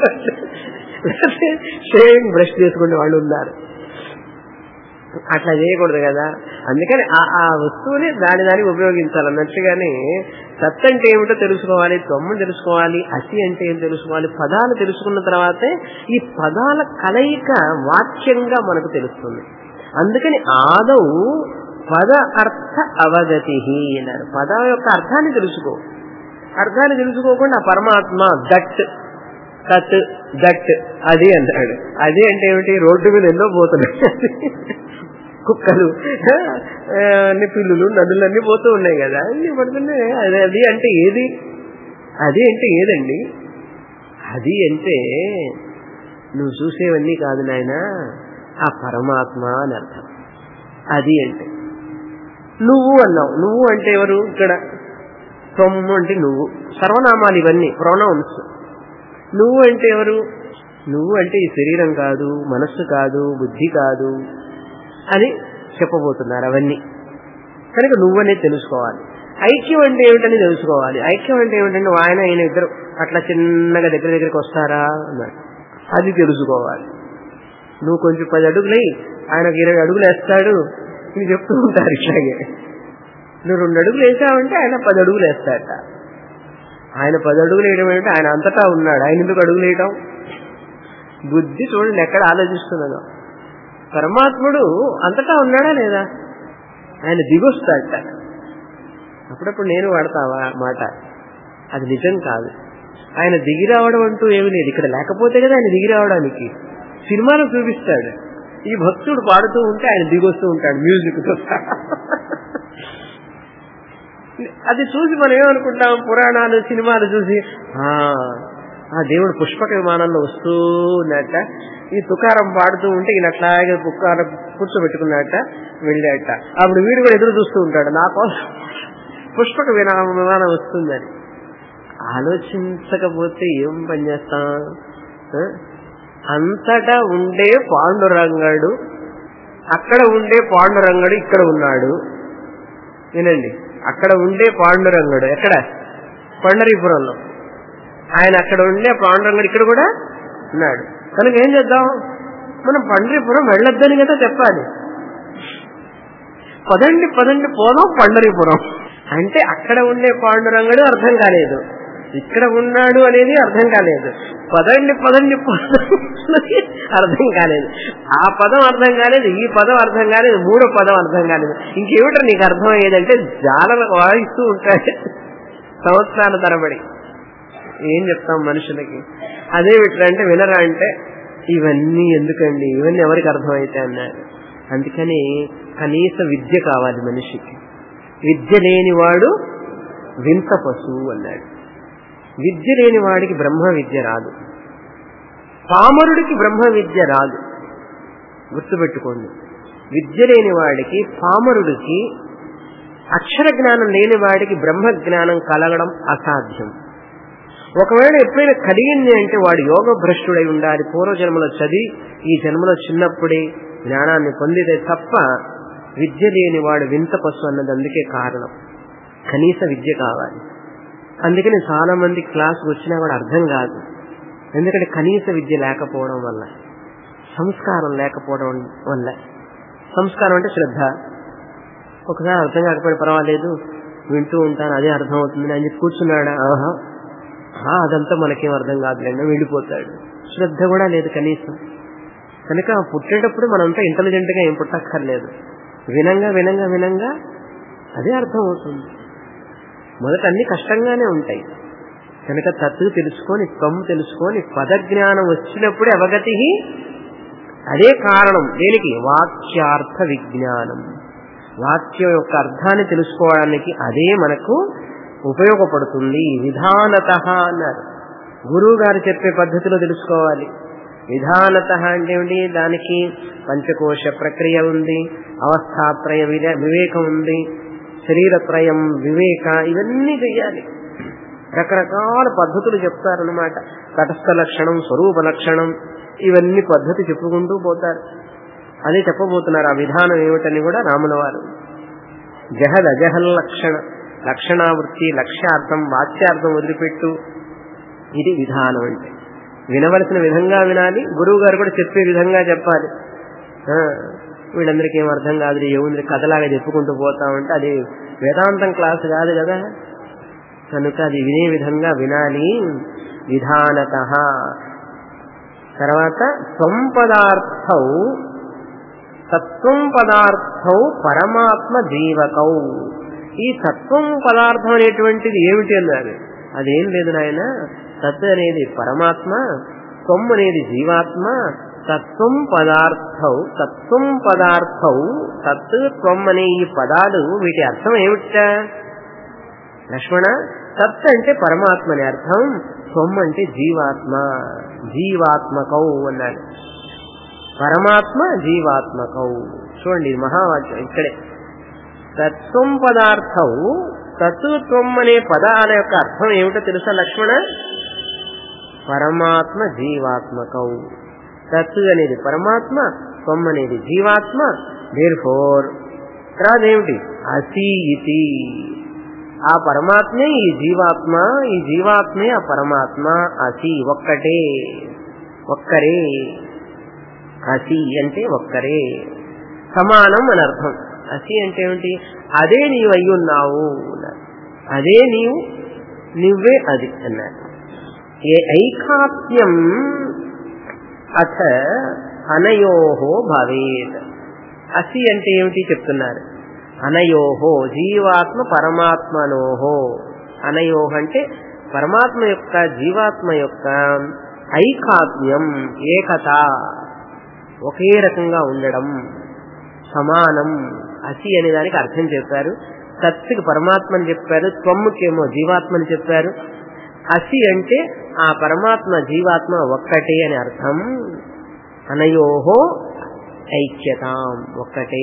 షేవింగ్ బ్రష్ చేసుకునే వాళ్ళు ఉన్నారు అట్లా చేయకూడదు కదా అందుకని ఆ ఆ వస్తువుని దాని దానికి ఉపయోగించాలి అన్నట్టుగానే సత్ అంటే ఏమిటో తెలుసుకోవాలి తొమ్మ తెలుసుకోవాలి అసి అంటే ఏం తెలుసుకోవాలి పదాలు తెలుసుకున్న తర్వాతే ఈ పదాల కలయిక వాక్యంగా మనకు తెలుస్తుంది అందుకని ఆదౌ పద అర్థ అవగతి అన్నారు పదం యొక్క అర్థాన్ని తెలుసుకో అర్థాన్ని తెలుసుకోకుండా పరమాత్మ దట్ తత్ దట్ అది అన్నాడు అది అంటే ఏమిటి రోడ్డు మీద ఎన్నో పోతున్నాయి కుక్కలు ఆ, అన్ని పిల్లులు నదులన్నీ పోతూ ఉన్నాయి కదా అన్ని పడుతున్నాయి అది అది అంటే ఏది అది అంటే ఏదండి అది అంటే నువ్వు చూసేవన్నీ కాదు నాయన ఆ పరమాత్మ అని అర్థం అది అంటే నువ్వు అన్నావు నువ్వు అంటే ఎవరు ఇక్కడ సొమ్ము అంటే నువ్వు సర్వనామాలు ఇవన్నీ ప్రొనౌన్స్ నువ్వు అంటే ఎవరు నువ్వు అంటే ఈ శరీరం కాదు మనస్సు కాదు బుద్ధి కాదు అని చెప్పబోతున్నారు అవన్నీ కనుక నువ్వనే తెలుసుకోవాలి ఐక్యం అంటే ఏమిటని తెలుసుకోవాలి ఐక్యం అంటే ఏమిటంటే ఆయన ఆయన ఇద్దరు అట్లా చిన్నగా దగ్గర దగ్గరికి వస్తారా అన్నాడు అది తెలుసుకోవాలి నువ్వు కొంచెం పది అడుగులై ఆయనకు ఇరవై అడుగులు వేస్తాడు ఇది చెప్తూ ఉంటారు ఇట్లాగే నువ్వు రెండు అడుగులు వేసావంటే ఆయన పది అడుగులు వేస్తాడట ఆయన పది అడుగులు వేయడం ఏంటంటే ఆయన అంతటా ఉన్నాడు ఆయన ఎందుకు అడుగులు వేయడం బుద్ధి చూడండి ఎక్కడ ఆలోచిస్తున్నదో పరమాత్ముడు అంతటా ఉన్నాడా లేదా ఆయన దిగొస్తాడట అప్పుడప్పుడు నేను వాడతావా మాట అది నిజం కాదు ఆయన దిగి రావడం అంటూ ఏమీ లేదు ఇక్కడ లేకపోతే కదా ఆయన దిగి రావడానికి సినిమాలో చూపిస్తాడు ఈ భక్తుడు పాడుతూ ఉంటే ఆయన దిగొస్తూ ఉంటాడు మ్యూజిక్ తో అది చూసి మనం ఏమనుకుంటాం పురాణాలు సినిమాలు చూసి ఆ ఆ దేవుడు పుష్పక విమానంలో వస్తూ ఉన్నట్ట ఈ తుకారం పాడుతూ ఉంటే ఈయన అట్లాగే పుకారం కూర్చోబెట్టుకున్నట్ట వెళ్ళాట అప్పుడు వీడు కూడా ఎదురు చూస్తూ ఉంటాడు నా కోసం పుష్పక విమానం విమానం వస్తుందని ఆలోచించకపోతే ఏం పని చేస్తాం ఆ? అంతటా ఉండే పాండురంగడు అక్కడ ఉండే పాండురంగడు ఇక్కడ ఉన్నాడు వినండి అక్కడ ఉండే పాండురంగడు ఎక్కడ పండరీపురంలో ఆయన అక్కడ ఉండే పాండురంగడు ఇక్కడ కూడా ఉన్నాడు కనుక ఏం చేద్దాం మనం పండరీపురం వెళ్ళొద్దని కదా చెప్పాలి పదండి పదండి పోదాం పండరీపురం అంటే అక్కడ ఉండే పాండురంగడు అర్థం కాలేదు ఇక్కడ ఉన్నాడు అనేది అర్థం కాలేదు పదండి పదండి పోదాం అన్నది అర్థం కాలేదు ఆ పదం అర్థం కాలేదు ఈ పదం అర్థం కాలేదు మూడో పదం అర్థం కాలేదు ఇంకేమిటో నీకు అర్థం అయ్యేదంటే జాల వాయిస్తూ ఉంటాయి సంవత్సరాల తరబడి ఏం చెప్తాం మనుషులకి అదే విట్రంటే వినరా అంటే ఇవన్నీ ఎందుకండి ఇవన్నీ ఎవరికి అర్థమైతే అన్నారు అందుకని కనీస విద్య కావాలి మనిషికి విద్య లేనివాడు వింత పశువు అన్నాడు విద్య లేని వాడికి బ్రహ్మ విద్య రాదు పామరుడికి బ్రహ్మ విద్య రాదు గుర్తుపెట్టుకోండి విద్య లేని వాడికి పామరుడికి అక్షర జ్ఞానం లేని వాడికి బ్రహ్మ జ్ఞానం కలగడం అసాధ్యం ఒకవేళ ఎప్పుడైనా కలిగింది అంటే వాడు యోగ భ్రష్టుడై ఉండాలి పూర్వజన్మలో చదివి ఈ జన్మలో చిన్నప్పుడే జ్ఞానాన్ని పొందితే తప్ప విద్య లేని వాడు వింత పశు అన్నది అందుకే కారణం కనీస విద్య కావాలి అందుకని చాలా మంది క్లాస్కి వచ్చినా కూడా అర్థం కాదు ఎందుకంటే కనీస విద్య లేకపోవడం వల్ల సంస్కారం లేకపోవడం వల్ల సంస్కారం అంటే శ్రద్ధ ఒకసారి అర్థం కాకపోయినా పర్వాలేదు వింటూ ఉంటాను అదే అర్థం అవుతుంది అని చెప్పి కూర్చున్నాడా ఆహా ఆ, అదంతా మనకేం అర్థం కాదులేండి వెళ్ళిపోతాడు శ్రద్ధ కూడా లేదు కనీసం కనుక పుట్టేటప్పుడు మనంతా ఇంటెలిజెంట్ గా ఏం పుట్టక్కర్లేదు వినంగా వినంగా వినంగా అదే అర్థం అవుతుంది మొదట అన్ని కష్టంగానే ఉంటాయి కనుక తత్తు తెలుసుకొని త్వము తెలుసుకొని పదజ్ఞానం వచ్చినప్పుడే అవగతి అదే కారణం దేనికి వాక్యార్థ విజ్ఞానం వాక్యం యొక్క అర్థాన్ని తెలుసుకోవడానికి అదే మనకు ఉపయోగపడుతుంది విధానత అన్నారు గురువు గారు చెప్పే పద్ధతిలో తెలుసుకోవాలి విధానత అంటే ఏమిటి దానికి పంచకోశ ప్రక్రియ ఉంది అవస్థాత్రయ వివే- వివేకం ఉంది శరీరత్రయం వివేక ఇవన్నీ చెయ్యాలి రకరకాల పద్ధతులు చెప్తారనమాట తటస్థ లక్షణం స్వరూప లక్షణం ఇవన్నీ పద్ధతి చెప్పుకుంటూ పోతారు అదే చెప్పబోతున్నారు ఆ విధానం ఏమిటని కూడా రాముల వారు జహద్ అజహల్ లక్షణ లక్షణావృత్తి లక్ష్యార్థం వాచ్యార్థం వదిలిపెట్టు ఇది విధానం అంటే వినవలసిన విధంగా వినాలి గురువు గారు కూడా చెప్పే విధంగా చెప్పాలి ఆ, వీళ్ళందరికీ ఏం అర్థం కాదు ఏముంది కథలాగా చెప్పుకుంటూ పోతా ఉంటే అది వేదాంతం క్లాస్ కాదు కదా కనుక అది వినే విధంగా వినాలి విధానత తర్వాత త్వం పదార్థౌ తత్వం పదార్థౌ పరమాత్మ జీవకౌ ఈ తత్వం పదార్థం అనేటువంటిది ఏమిటి అన్నారు అదేం లేదు నాయన తత్ అనేది పరమాత్మ త్వం అనేది జీవాత్మ తత్వం పదార్థౌ తత్వం పదార్థౌ తత్ త్వం అనే ఈ పదాలు వీటి అర్థం ఏమిట లక్ష్మణ తత్ అంటే పరమాత్మ అని అర్థం త్వం అంటే జీవాత్మ జీవాత్మకౌ అన్నాడు పరమాత్మ జీవాత్మకౌ చూడండి ఇది మహావాక్యం ఇక్కడే తత్వం పదార్థం తత్వం అనే పదాల యొక్క అర్థం ఏమిటో తెలుసా లక్ష్మణ పరమాత్మ జీవాత్మకౌ తత్ అనేది పరమాత్మ త్వం అనేది జీవాత్మ దేర్ ఫోర్ తర్వాత ఏమిటి అసి ఇతి ఆ పరమాత్మే ఈ జీవాత్మ ఈ జీవాత్మే ఆ పరమాత్మ అసి ఒక్కటే ఒక్కరే అసి అంటే ఒక్కరే సమానం అని అర్థం అసి అంటే ఏమిటి అదే నీవు అయి ఉన్నావు అన్నారు. అదే నీవు నువ్వే అది అన్నారు ఏ ఐకాత్మ్యం అథ అనయోహో భవేత్ అసి అంటే ఏమిటి చెప్తున్నారు అనయోహో జీవాత్మ పరమాత్మనోహో అనయోహ అంటే పరమాత్మ యొక్క జీవాత్మ యొక్క ఐకాత్మ్యం ఏకత ఒకే రకంగా ఉండడం సమానం అసి అనే దానికి అర్థం చెప్పారు సత్తుకి పరమాత్మని చెప్పారు త్వమ్ముకేమో జీవాత్మని చెప్పారు అసి అంటే ఆ పరమాత్మ జీవాత్మ ఒక్కటే అని అర్థం అనయోహో ఐక్యతాం ఒక్కటే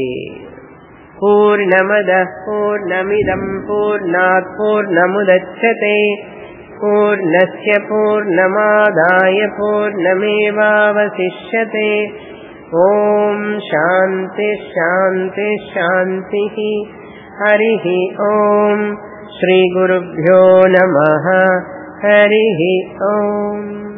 పూర్ణమద పూర్ణమిదం పూర్ణాత్ పూర్ణముదచ్చతే పూర్ణస్య పూర్ణమాదాయ పూర్ణమేవావశిష్యతే ఓం శాంతి శాంతి శాంతి హరి ఓం శ్రీ గురుభ్యో నమ హరి ఓం